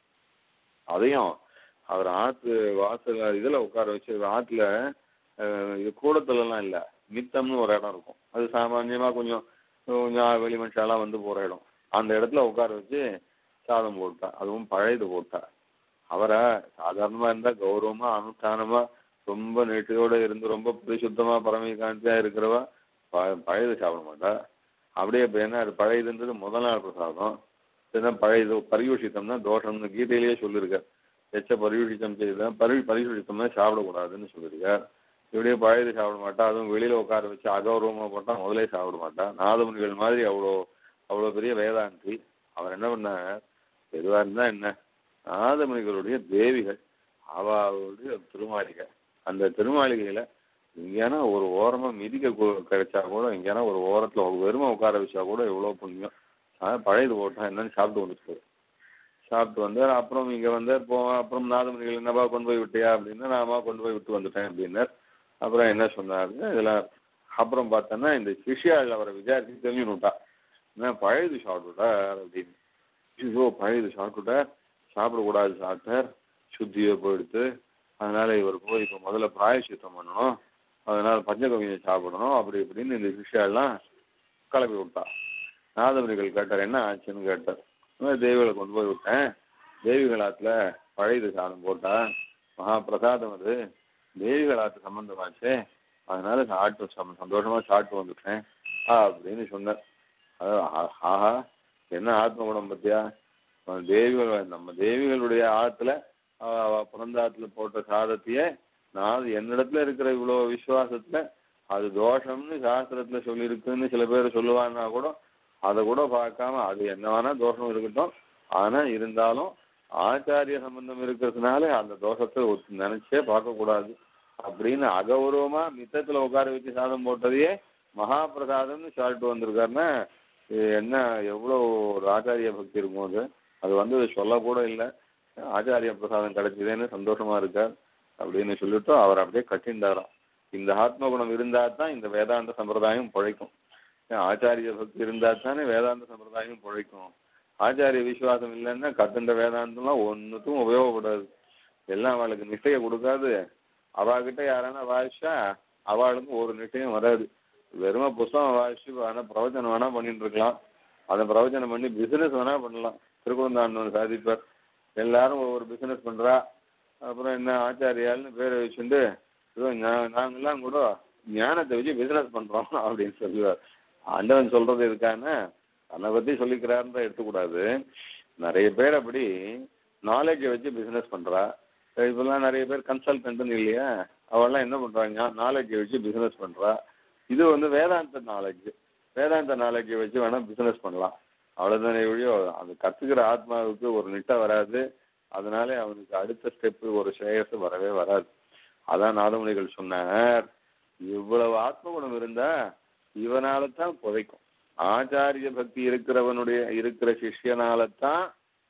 அதையும் அவர் ஆத்து வாசல்ல இதுல உட்கார வச்சு ஆத்துல அஹ், இது கூடத்துலலாம் இல்ல மித்தம்னு ஒரு இடம் இருக்கும் அது சாமான்யமா கொஞ்சம் கொஞ்சம் வெளி மனுஷாலாம் வந்து போற இடம் அந்த இடத்துல உட்கார வச்சு சாதம் போட்டா அதுவும் பழையது போட்டா அவரை சாதாரணமா இருந்தா கௌரவமா அனுஷ்டானமா ரொம்ப நெட்டியோட இருந்து ரொம்ப பரிசுத்தமா பரமகாந்தியா இருக்கிறவா ப- பழையது சாப்பிட மாட்டா அப்படியே இப்ப என்ன அது பழையதுன்றது முதல் நாள் பிரசாதம் இல்லைன்னா பழையது பரியூஷித்தம்னா தோஷம்னு கீதையிலேயே சொல்லியிருக்கார் எச்ச பரியூஷித்தம் செய்த பரி பரியூஷித்தம்னா சாப்பிடக்கூடாதுன்னு சொல்லியிருக்கார் இப்படியே பழையது சாப்பிட மாட்டா அதுவும் வெளியில உட்கார வச்சு அகௌரவமா போட்டா முதலே சாப்பிட மாட்டா நாதமுனிகள் மாதிரி அவ்வளோ அவ்வளோ பெரிய வேதாந்தி அவர் என்ன பண்ணார் எதுவா இருந்தா என்ன நாதமுனிகளுடைய தேவிகள் அவளுடைய திருமாளிகை அந்த திருமாளிகையில எங்கேனா ஒரு ஓரமா மிதிக்க கு- கிடைச்சா கூட எங்கேனா ஒரு ஓரத்துல ஒரு வெறுமை உட்கார வச்சா கூட எவ்வளவு புண்ணியம் அதான் பழையது போட்டா என்னன்னு சாப்பிட்டு வந்துட்டு சாப்பிட்டு வந்தார் அப்புறம் இங்க வந்தார் போவேன் அப்புறம் நாதமுனிகள் என்னப்பா கொண்டு போய் விட்டியா அப்படின்னு நாமா கொண்டு போய் விட்டு வந்துட்டேன் அப்படின்னார் அப்புறம் என்ன சொன்னாரு இதெல்லாம் அப்புறம் பார்த்தோன்னா இந்த சிஷியாள் அவரை விசாரிச்சு தெரிஞ்சு விட்டா என்ன பழையது சாப்பிட்டுட்டார் அப்படின்னு ஐயோ பழையது சாப்பிட்டுட்டார் சாப்பிடக்கூடாது சாப்பிட்டார் சுத்தியோ போயிடுத்து அதனால இவர் போய் இப்போ முதல்ல பிராயசித்தம் பண்ணணும் அதனால பஞ்சகவியம் சாப்பிடணும் அப்படி இப்படின்னு இந்த விஷயம்லாம் கிளப்பி விட்டா நாதமுனிகள் கேட்டார் என்ன ஆச்சுன்னு கேட்டார் இந்த மாதிரி தேவிகளை கொண்டு போய் விட்டேன் தேவிகள் ஆத்துல பழையது சாதம் போட்டா மகா பிரசாதம் அது தேவிகள் ஆத்து சம்பந்தமாச்சே அதனால சாப்பிட்டு சம- சந்தோஷமா சாப்பிட்டு வந்துட்டேன் ஆ அப்படின்னு சொன்னார் அது ஆ- ஆஹா என்ன ஆத்ம குணம் பத்தியா நம்ம தேவிகள் நம்ம தேவிகளுடைய ஆத்துல அவ அவ பிறந்த ஆத்துல போட்ட சாதத்தையே நான் என்னிடத்துல இருக்கிற இவ்வளவு விசுவாசத்துல அது தோஷம்னு சாஸ்திரத்துல சொல்லியிருக்குன்னு சில பேர் சொல்லுவாங்கன்னா கூட அதை கூட பார்க்காம அது என்ன வேணா தோஷம் இருக்கட்டும் ஆனா இருந்தாலும் ஆச்சாரிய சம்பந்தம் இருக்கிறதுனால அந்த தோஷத்தை ஒத்து நினைச்சே பார்க்கக்கூடாது அப்படின்னு அகௌரவமா மித்தத்துல உட்கார வச்சு சாதம் போட்டதையே மகாபிரசாதம்னு சாப்பிட்டு வந்திருக்காருன்னா இது என்ன எவ்வளவு ஒரு ஆச்சாரிய பக்தி இருக்கும் அது அது வந்து சொல்லக்கூட இல்லை ஆச்சாரிய பிரசாதம் கிடைச்சதேன்னு சந்தோஷமா இருக்கார் அப்படின்னு சொல்லிட்டு அவர் அப்படியே கட்டிண்டாராம் இந்த ஆத்ம குணம் இருந்தா தான் இந்த வேதாந்த சம்பிரதாயம் பிழைக்கும் ஆச்சாரிய பக்தி இருந்தா தானே வேதாந்த சம்பிரதாயம் பிழைக்கும் ஆச்சாரிய விசுவாசம் இல்லைன்னா கத்துண்ட வேதாந்தம்லாம் ஒன்றுக்கும் உபயோகப்படாது எல்லாம் அவளுக்கு நிச்சய கொடுக்காது அவகிட்ட யாரானா வாசிச்சா அவளுக்கும் ஒரு நிச்சயம் வராது வெறும புஸ்தகம் வாசிச்சு வேணா பிரவச்சனம் வேணா பண்ணிட்டு இருக்கலாம் அதை பிரவச்சனம் பண்ணி பிசினஸ் வேணா பண்ணலாம் திருக்குறந்தாண்டவன் சாதிப்பார் எல்லாரும் ஒவ்வொரு பிசினஸ் பண்றா அப்புறம் என்ன ஆச்சாரியால்னு பேரை வச்சுட்டு இதோ நா- நாங்கெல்லாம் கூட ஞானத்தை வச்சு பிசினஸ் பண்றோம் அப்படின்னு சொல்லுவார் ஆண்டவன் சொல்றது இருக்கான்னு தன்னை பத்தி சொல்லிக்கிறாருன்னு தான் எடுத்துக்கூடாது நிறைய பேர் அப்படி நாலேஜை வச்சு பிசினஸ் பண்றா இப்பெல்லாம் நிறைய பேர் கன்சல்டன்ட்னு இல்லையா அவெல்லாம் என்ன பண்றாங்க நாலேஜை வச்சு பிசினஸ் பண்றா இது வந்து வேதாந்த நாலேஜ் வேதாந்த நாலேஜை வச்சு வேணா பிசினஸ் பண்ணலாம் அவ்வளவுதானே ஒழியோ அது கத்துக்கிற ஆத்மாவுக்கு ஒரு நிட்டை வராது அதனால அவனுக்கு அடுத்த ஸ்டெப் ஒரு ஸ்ரேயஸ் வரவே வராது அதான் நாதமணிகள் சொன்னார் இவ்வளவு ஆத்ம குணம் இருந்தா இவனால தான் புதைக்கும் ஆச்சாரிய பக்தி இருக்கிறவனுடைய இருக்கிற சிஷ்யனால தான்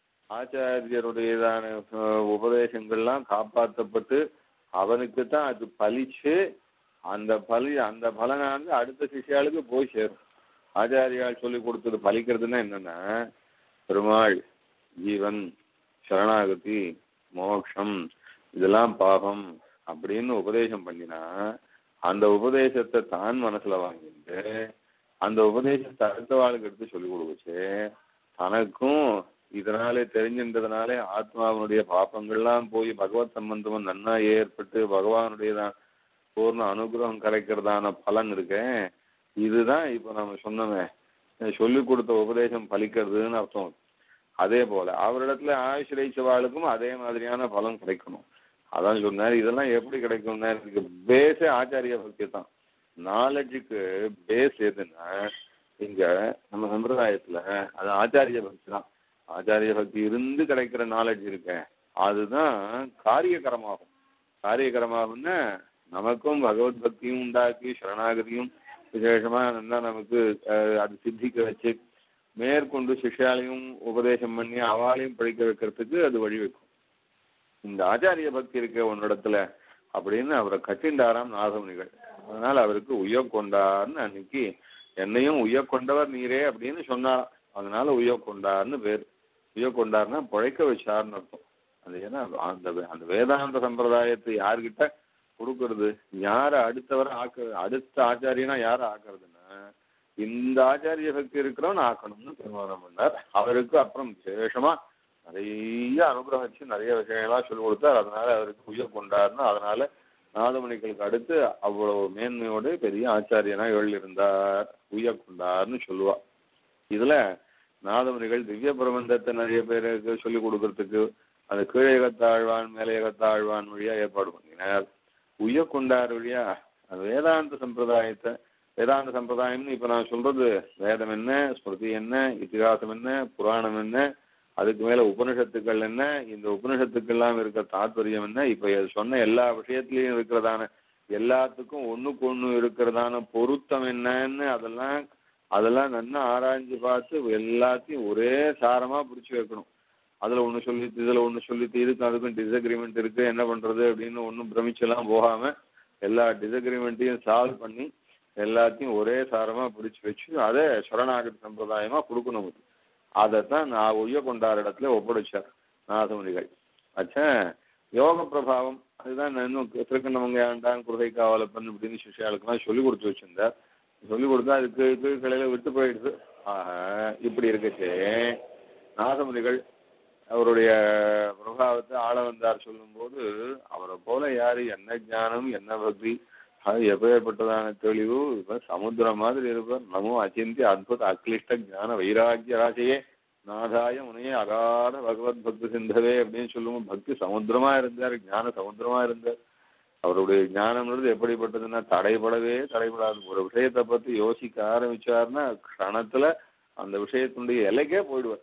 ஆச்சாரியருடையதான அஹ், உபதேசங்கள்லாம் காப்பாற்றப்பட்டு அவனுக்கு தான் அது பலிச்சு அந்த பலி அந்த பலனானது அடுத்த சிஷ்யாளுக்கு போய் சேரும் ஆச்சாரியால் சொல்லி கொடுத்தது பலிக்கிறதுன்னா என்னன்னா பெருமாள் ஜீவன் சரணாகதி மோட்சம் இதெல்லாம் பாபம் அப்படின்னு உபதேசம் பண்ணினா அந்த உபதேசத்தை தான் மனசுல வாங்கிட்டு அந்த உபதேசத்தை அடுத்த வாழ்க்கை எடுத்து சொல்லி கொடுக்குச்சு தனக்கும் இதனாலே தெரிஞ்சின்றதுனாலே ஆத்மாவினுடைய பாப்பங்கள்லாம் போய் பகவத் சம்பந்தமும் நன்னா ஏற்பட்டு பகவானுடையதான் பூர்ண அனுகிரகம் கிடைக்கிறதான பலன் இருக்கேன் இதுதான் இப்ப நம்ம சொன்னோமே சொல்லி கொடுத்த உபதேசம் பலிக்கிறதுன்னு அர்த்தம் அதே போல அவரிடத்துல ஆசிரியச்சவாளுக்கும் அதே மாதிரியான பலன் கிடைக்கணும் அதான் சொன்னார் இதெல்லாம் எப்படி கிடைக்கும்னா இதுக்கு பேஸே ஆச்சாரிய பக்தி தான் நாலேஜுக்கு பேஸ் எதுன்னா இங்க நம்ம சம்பிரதாயத்துல அது ஆச்சாரிய பக்தி தான் ஆச்சாரிய பக்தி இருந்து கிடைக்கிற நாலேஜ் இருக்கேன் அதுதான் காரியகரமாகும் காரியகரமாகும்னா நமக்கும் பகவத் பக்தியும் உண்டாக்கி சரணாகதியும் விசேஷமா நல்லா நமக்கு அஹ், அது சித்திக்க வச்சு மேற்கொண்டு சிஷ்யாலையும் உபதேசம் பண்ணி அவாளையும் படிக்க வைக்கிறதுக்கு அது வழிவகுக்கும் இந்த ஆச்சாரிய பக்தி இருக்க உன்னிடத்துல அப்படின்னு அவரை கட்டிண்டாராம் நாகமுனிகள் அதனால அவருக்கு உயர் கொண்டார்னு அன்னைக்கு என்னையும் உயர் கொண்டவர் நீரே அப்படின்னு சொன்னாராம் அதனால உயர் கொண்டார்னு பேர் உயர் கொண்டார்னா பிழைக்க வச்சார்னு அர்த்தம் அது ஏன்னா அந்த வே- அந்த வேதாந்த சம்பிரதாயத்தை யார்கிட்ட கொடுக்கறது யாரை அடுத்தவரை ஆக்க அடுத்த ஆச்சாரியனா யாரை ஆக்குறதுன்னா இந்த ஆச்சாரிய பக்தி இருக்கிறவன் ஆக்கணும்னு தீர்மானம் பண்ணார் அவருக்கு அப்புறம் விசேஷமா நிறைய அனுகிரகிச்சு நிறைய விஷயங்கள்லாம் சொல்லிக் கொடுத்தார் அதனால அவருக்கு உயர் கொண்டார்னு அதனால நாதமணிகளுக்கு அடுத்து அவ்வளவு மேன்மையோடு பெரிய ஆச்சாரியனா எழுந்தார் உயர் கொண்டார்னு சொல்லுவா இதுல நாதமுனிகள் திவ்ய பிரபந்தத்தை நிறைய பேருக்கு சொல்லிக் கொடுக்கறதுக்கு அந்த கீழகத்தாழ்வான் மேலையகத்தாழ்வான் வழியா ஏற்பாடு பண்ணினார் உய்ய கொண்டார் வழியா அந்த வேதாந்த சம்பிரதாயத்தை வேதாந்த சம்பிரதாயம்னு இப்ப நான் சொல்றது வேதம் என்ன ஸ்மிருதி என்ன இதிகாசம் என்ன புராணம் என்ன அதுக்கு மேல உபனிஷத்துக்கள் என்ன இந்த உபனிஷத்துக்கெல்லாம் இருக்கிற தாத்பரியம் என்ன இப்ப சொன்ன எல்லா விஷயத்திலையும் இருக்கிறதான எல்லாத்துக்கும் ஒண்ணுக்கு ஒண்ணு இருக்கிறதான பொருத்தம் என்னன்னு அதெல்லாம் அதெல்லாம் நல்லா ஆராய்ஞ்சு பார்த்து எல்லாத்தையும் ஒரே சாரமா பிடிச்சு வைக்கணும் அதுல ஒண்ணு சொல்லிட்டு இதுல ஒண்ணு சொல்லிட்டு இதுக்கும் அதுக்கும் டிஸ்அக்ரிமெண்ட் இருக்கு என்ன பண்றது அப்படின்னு ஒன்றும் பிரமிச்செல்லாம் போகாம எல்லா டிஸ்அக்ரிமெண்ட்டையும் சால்வ் பண்ணி எல்லாத்தையும் ஒரே சாரமா பிடிச்சு வச்சு அதை சரணாகதி சம்பிரதாயமா கொடுக்கணும் அதைத்தான் நான் உய்ய கொண்டார் இடத்துல ஒப்படைச்சார் நாதமுனிகள் அச்சா யோக பிரபாவம் அதுதான் நான் இன்னும் திருக்கண்ணமங்கை ஆண்டான் குருகை காவலப்பன் அப்படின்னு சிஷியாளுக்கெல்லாம் சொல்லி கொடுத்து வச்சிருந்தார் சொல்லி கொடுத்தா அது கீழ் கீழ் கிளையில விட்டு போயிடுது ஆக இப்படி இருக்கச்சே நாதமுனிகள் அவருடைய பிரபாவத்தை ஆள வந்தார் சொல்லும்போது அவரை போல யாரு என்ன ஞானம் என்ன பக்தி அது எப்பேற்பட்டதான தெளிவு இப்ப சமுத்திரம் மாதிரி இருப்பார் நமோ அச்சிந்திய அத்புத அக்லிஷ்ட ஞான வைராக்கிய ராசியே நாதாய முனையே அகாத பகவத் பக்தி சிந்தவே அப்படின்னு சொல்லுவோம் பக்தி சமுத்திரமா இருந்தார் ஞான சமுத்திரமா இருந்தார் அவருடைய ஞானம்ன்றது எப்படிப்பட்டதுன்னா தடைபடவே தடைபடாது ஒரு விஷயத்தை பத்தி யோசிக்க ஆரம்பிச்சாருன்னா க்ஷணத்துல அந்த விஷயத்தினுடைய எல்லைக்கே போயிடுவார்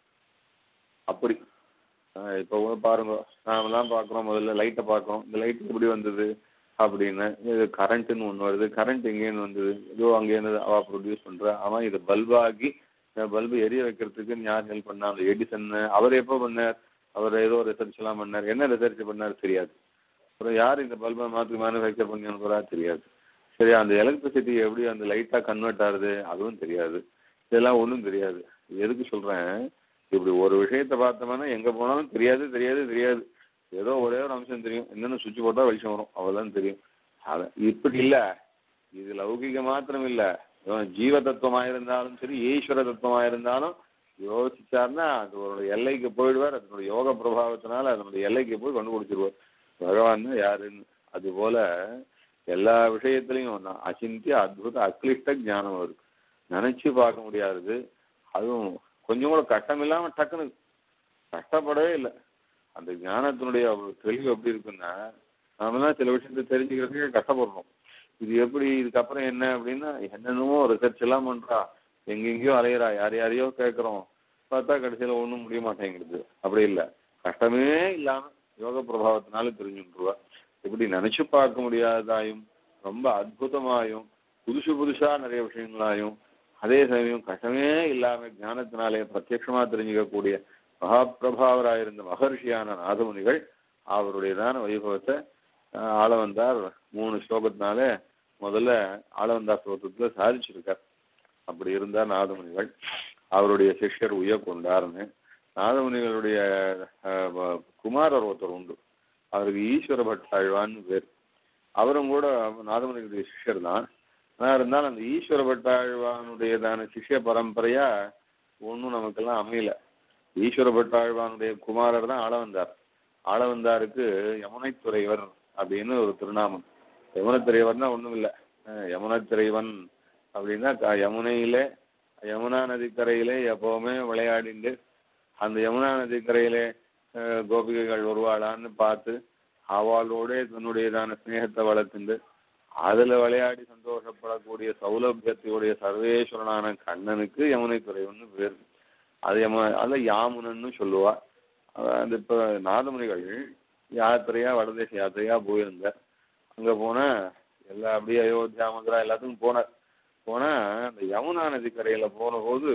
அப்படி ஆஹ் இப்ப கூட பாருங்க நாமெல்லாம் பார்க்குறோம் முதல்ல லைட்டை பார்க்குறோம் இந்த லைட் எப்படி வந்தது அப்படின்னு இது கரண்ட்டுன்னு ஒன்று வருது கரண்ட் எங்கேருந்து வந்தது இதோ அங்கேருந்து அவ ப்ரொடியூஸ் பண்றா அவன் இதை பல்பாகி பல்பு எரிய வைக்கிறதுக்கு யார் ஹெல்ப் பண்ணா அந்த எடிசன் அவர் எப்போ பண்ணார் அவர் ஏதோ ரிசர்ச் எல்லாம் பண்ணார் என்ன ரிசர்ச் பண்ணார் தெரியாது அப்புறம் யார் இந்த பல்பை மாற்றி மேனுஃபேக்சர் பண்ணி அனுப்புறா தெரியாது சரி அந்த எலக்ட்ரிசிட்டி எப்படி அந்த லைட்டாக கன்வெர்ட் ஆகுது அதுவும் தெரியாது இதெல்லாம் ஒன்றும் தெரியாது எதுக்கு சொல்கிறேன் இப்படி ஒரு விஷயத்தை பார்த்தோம்னா எங்கே போனாலும் தெரியாது தெரியாது தெரியாது ஏதோ ஒரே ஒரு அம்சம் தெரியும் என்னென்ன சுவிட்ச் போட்டால் வெளிச்சம் வரும் அவ்வளோதான் தெரியும் அது இப்படி இல்லை இது லௌகிக மாத்திரம் இல்லை ஜீவ தத்துவமாக இருந்தாலும் சரி ஈஸ்வர தத்துவமாக இருந்தாலும் யோசிச்சார்னா அது ஒரு எல்லைக்கு போயிடுவார் அதனுடைய யோக பிரபாவத்தினால அதனுடைய எல்லைக்கு போய் கண்டுபிடிச்சிருவார் பகவான் யாருன்னு அது போல எல்லா விஷயத்திலையும் நான் அச்சிந்திய அற்புத அக்லிஷ்ட ஞானம் இருக்கு நினைச்சு பார்க்க முடியாதது அதுவும் கொஞ்சம் கூட கஷ்டம் இல்லாம டக்குனு கஷ்டப்படவே இல்லை அந்த ஞானத்தினுடைய தெளிவு எப்படி இருக்குன்னா நாமெல்லாம் சில விஷயத்தை தெரிஞ்சுக்கிறதுக்கு கஷ்டப்படுறோம் இது எப்படி இதுக்கப்புறம் என்ன அப்படின்னா என்னென்னமோ ரிசர்ச் எல்லாம் பண்றா எங்கெங்கேயோ அலையிறா யார் யாரையோ கேட்குறோம் பார்த்தா கடைசியில் ஒன்றும் முடிய மாட்டேங்கிறது அப்படி இல்லை கஷ்டமே இல்லாம யோக பிரபாவத்தினால தெரிஞ்சுட்டுருவா இப்படி நினைச்சு பார்க்க முடியாததாயும் ரொம்ப அற்புதமாயும் புதுசு புதுசா நிறைய விஷயங்களாயும் அதே சமயம் கஷ்டமே இல்லாம ஞானத்தினாலே பிரத்யட்சமா தெரிஞ்சுக்கக்கூடிய மகாபிரபாவராயிருந்த மகர்ஷியான நாதமுனிகள் அவருடையதான வைபவத்தை ஆளவந்தார் மூணு ஸ்லோகத்தினால முதல்ல ஆளவந்தார் ஸ்லோகத்துல சாதிச்சிருக்கார் அப்படி இருந்தார் நாதமுனிகள் அவருடைய சிஷ்யர் உய கொண்டார்னு நாதமுனிகளுடைய குமாரர் ஒருத்தர் உண்டு அவருக்கு ஈஸ்வர பட்டாழ்வான்னு பேர் அவரும் கூட நாதமுனிகளுடைய சிஷ்யர் தான் ஆனால் இருந்தாலும் அந்த ஈஸ்வர பட்டாழ்வானுடையதான சிஷ்ய பரம்பரையா ஒன்றும் நமக்கெல்லாம் அமையல ஈஸ்வர பட்டாழ்வானுடைய குமாரர் தான் ஆளவந்தார் ஆளவந்தாருக்கு யமுனைத்துறைவர் அப்படின்னு ஒரு திருநாமம் யமுனத்துறைவர்னா ஒன்றும் இல்லை யமுனத்துறைவன் அப்படின்னா யமுனையிலே யமுனா நதிக்கரையிலே எப்பவுமே விளையாடிண்டு அந்த யமுனா நதிக்கரையிலே கோபிகைகள் வருவாளான்னு பார்த்து அவளோட தன்னுடையதான ஸ்நேகத்தை வளர்த்துண்டு அதுல விளையாடி சந்தோஷப்படக்கூடிய சௌலபியத்தையுடைய சர்வேஸ்வரனான கண்ணனுக்கு யமுனை துறைவன்னு பேர் அது யம அது யாமுனன்னு சொல்லுவா அந்த இப்போ நாதமுனிகள் யாத்திரையா வடதேச யாத்திரையா போயிருந்தார் அங்க போனா எல்லா அப்படியே அயோத்தியா மதுரா எல்லாத்துக்கும் போனார் போனா அந்த யமுனா நதி கரையில போன போது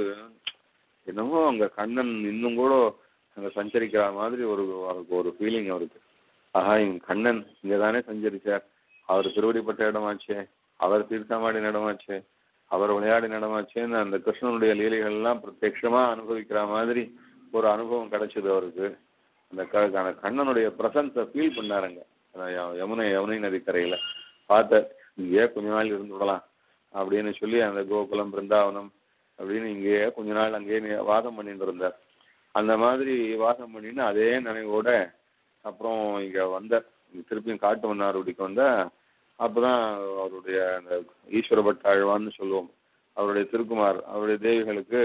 என்னமோ அங்க கண்ணன் இன்னும் கூட அங்க சஞ்சரிக்கிற மாதிரி ஒரு அவருக்கு ஒரு ஃபீலிங் அவருக்கு ஆஹா இங்க கண்ணன் இங்க தானே சஞ்சரிச்சார் அவர் திருவடிப்பட்ட இடமாச்சே அவர் தீர்த்தமாடி இடமாச்சே அவர் விளையாடி நடமாச்சேன்னு அந்த கிருஷ்ணனுடைய லீலைகள் எல்லாம் பிரத்யட்சமா அனுபவிக்கிற மாதிரி ஒரு அனுபவம் கிடைச்சது அவருக்கு அந்த க அந்த கண்ணனுடைய பிரசன்ஸை ஃபீல் பண்ணாருங்க யமுனை யமுனை நதி கரையில பார்த்த இங்கேயே கொஞ்ச நாள் இருந்து விடலாம் அப்படின்னு சொல்லி அந்த கோகுலம் பிருந்தாவனம் அப்படின்னு இங்கேயே கொஞ்ச நாள் அங்கேயே வாதம் பண்ணிட்டு இருந்தார் அந்த மாதிரி வாசம் பண்ணின்னு அதே நினைவோட அப்புறம் இங்க வந்த திருப்பியும் காட்டு மன்னார்குடிக்கு வந்த அப்பதான் அவருடைய அந்த ஈஸ்வர பட்டாழ்வான்னு சொல்லுவோம் அவருடைய திருக்குமார் அவருடைய தேவிகளுக்கு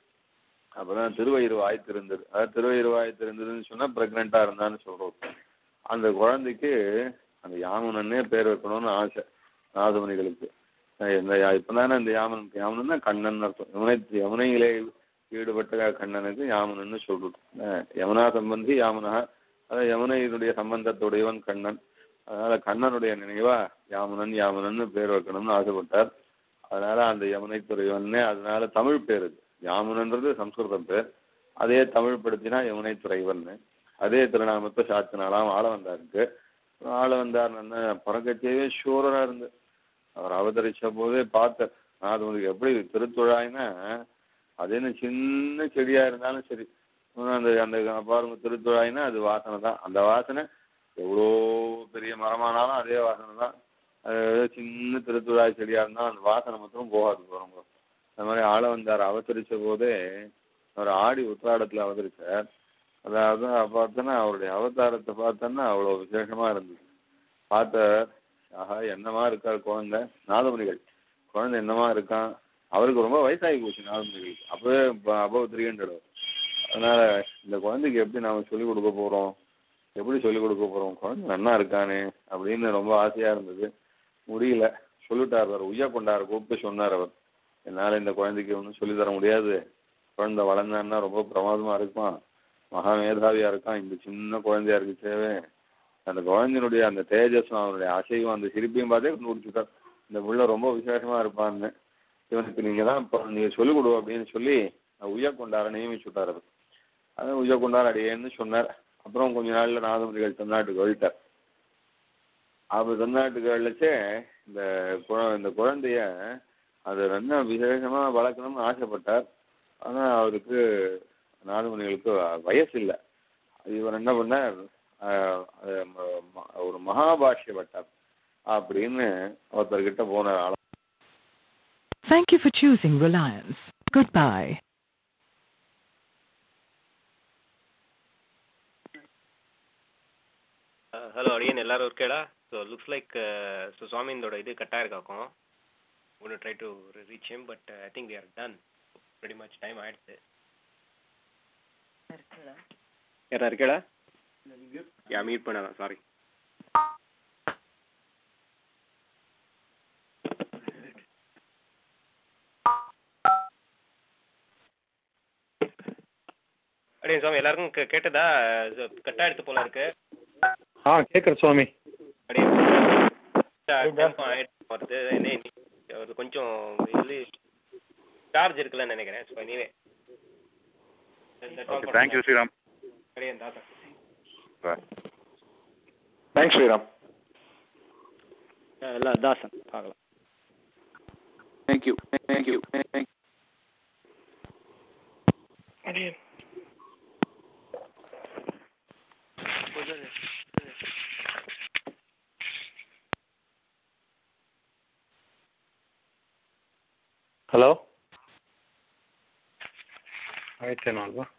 அப்பதான் திருவயிறு வாய்த்திருந்தது அதாவது திருவயிறு வாய்த்திருந்ததுன்னு சொன்னா பிரெக்னெண்டா இருந்தான்னு சொல்றோம் அந்த குழந்தைக்கு அந்த யாமுனன்னே பேர் வைக்கணும்னு ஆசை நாதமணிகளுக்கு இந்த இப்பதானே இந்த யாமனுக்கு யாமனன்னா கண்ணன் அர்த்தம் யமுனை யமுனையிலே ஈடுபட்ட கண்ணனுக்கு யாமுனன்னு சொல்றது யமுனா சம்பந்தி யாமுனா அதாவது யமுனையினுடைய சம்பந்தத்துடையவன் கண்ணன் அதனால கண்ணனுடைய நினைவா யாமுனன் யாமுனன்னு பேர் வைக்கணும்னு ஆசைப்பட்டார் அதனால அந்த யமுனை துறைவன்னே அதனால தமிழ் பேர் இது யாமுனன்றது சம்ஸ்கிருதம் பேர் அதே தமிழ் படுத்தினா யமுனை துறைவன்னு அதே திருநாமத்தை சாத்தினாலாம் ஆள வந்தாருக்கு ஆள வந்தார் பிறக்கச்சேவே ஷூரரா இருந்து அவர் அவதரிச்ச போதே பார்த்தார் அது உங்களுக்கு எப்படி திருத்துழாய்னா அது என்ன சின்ன செடியா இருந்தாலும் சரி அந்த அந்த பாருங்க திருத்துழாய்னா அது வாசனை தான் அந்த வாசனை எவ்வளோ பெரிய மரமானாலும் அதே வாசனை தான் அது சின்ன திருத்துழாய் செடியா இருந்தாலும் அந்த வாசனை மட்டும் போகாது பாருங்க அந்த மாதிரி ஆள வந்தார் அவதரிச்ச போதே அவர் ஆடி உத்திராடத்துல அவதரிச்சார் அதாவது பார்த்தோன்னா அவருடைய அவதாரத்தை பார்த்தோன்னா அவ்வளோ விசேஷமா இருந்தது பார்த்த ஆஹா என்னமா இருக்கார் குழந்தை நாதமணிகள் குழந்தை என்னமா இருக்கான் அவருக்கு ரொம்ப வயசாகி போச்சு நாதமணிகளுக்கு அப்பவே அபவ் த்ரீ ஹண்ட்ரட் அதனால இந்த குழந்தைக்கு எப்படி நாம சொல்லிக் கொடுக்க போறோம் எப்படி சொல்லிக் கொடுக்க போறோம் குழந்தை நன்னா இருக்கானே அப்படின்னு ரொம்ப ஆசையா இருந்தது முடியல சொல்லிட்டார் அவர் உய்யா கொண்டார் கூப்பிட்டு சொன்னார் அவர் என்னால் இந்த குழந்தைக்கு ஒன்றும் சொல்லி தர முடியாது குழந்தை வளர்ந்தான்னா ரொம்ப பிரமாதமா இருப்பான் மகா மேதாவியா இருக்கான் இந்த சின்ன குழந்தையா இருக்கு தேவை அந்த குழந்தையினுடைய அந்த தேஜஸும் அவனுடைய அசைவும் அந்த சிரிப்பையும் பார்த்தே கண்டுபிடிச்சிட்டார் இந்த புள்ள ரொம்ப விசேஷமா இருப்பான்னு இவனுக்கு நீங்க தான் இப்போ நீங்க சொல்லிக் கொடு அப்படின்னு சொல்லி உய்ய கொண்டார நியமிச்சு விட்டார் அவர் அது உய்ய கொண்டார் அடியேன்னு சொன்னார் அப்புறம் கொஞ்ச நாள்ல நாதமுடிகள் தமிழ்நாட்டுக்கு வழிட்டார் அவர் தமிழ்நாட்டுக்கு வழிச்சே இந்த குழ- இந்த குழந்தைய அது ரொம்ப விசேஷமா வளர்க்கணும்னு ஆசைப்பட்டார் ஆனா அவருக்கு நாதமுனிகளுக்கு வயசு இல்லை இவர் என்ன பண்ணார் ஆஹ் அது ம- ம- ஒரு மகாபாஷ்ய பட்டார் அப்படின்னு ஒருத்தர்கிட்ட போனார் ஆள Thank you for choosing Reliance. Goodbye. Hello அடியன் எல்லாரும் இருக்கேடா ஸோ லுக்ஸ் லைக் ஸோ சுவாமிந்தோட இது கட்டாக இருக்காக்கும் ஒன்று try to reach him but I think we are done very much time ஆயிடுச்சு யாரா இருக்கேடா யா மீட் பண்ணலாம் சாரி அடியன் சுவாமி எல்லாருக்கும் கே- கேட்டதா கட்டா எடுத்து போல இருக்கு ஆ கேட்குற சுவாமி அப்படியே tempo ஆயிடுச்சு போறது என்ன இன்னி- ஒரு கொஞ்சம் இது சார்ஜ் இருக்குல்லன்னு நினைக்கிறேன் so anyway okay thank you Sriram அப்படியே தாத்தா தேங்க்ஸ் ஸ்ரீராம் எல்லாம் தாசன் பார்க்கலாம் தேங்க்யூ தேங்க்யூ தேங்க்யூ ಹಲೋ ಆಯ್ತೇನೋ ಅಲ್ವಾ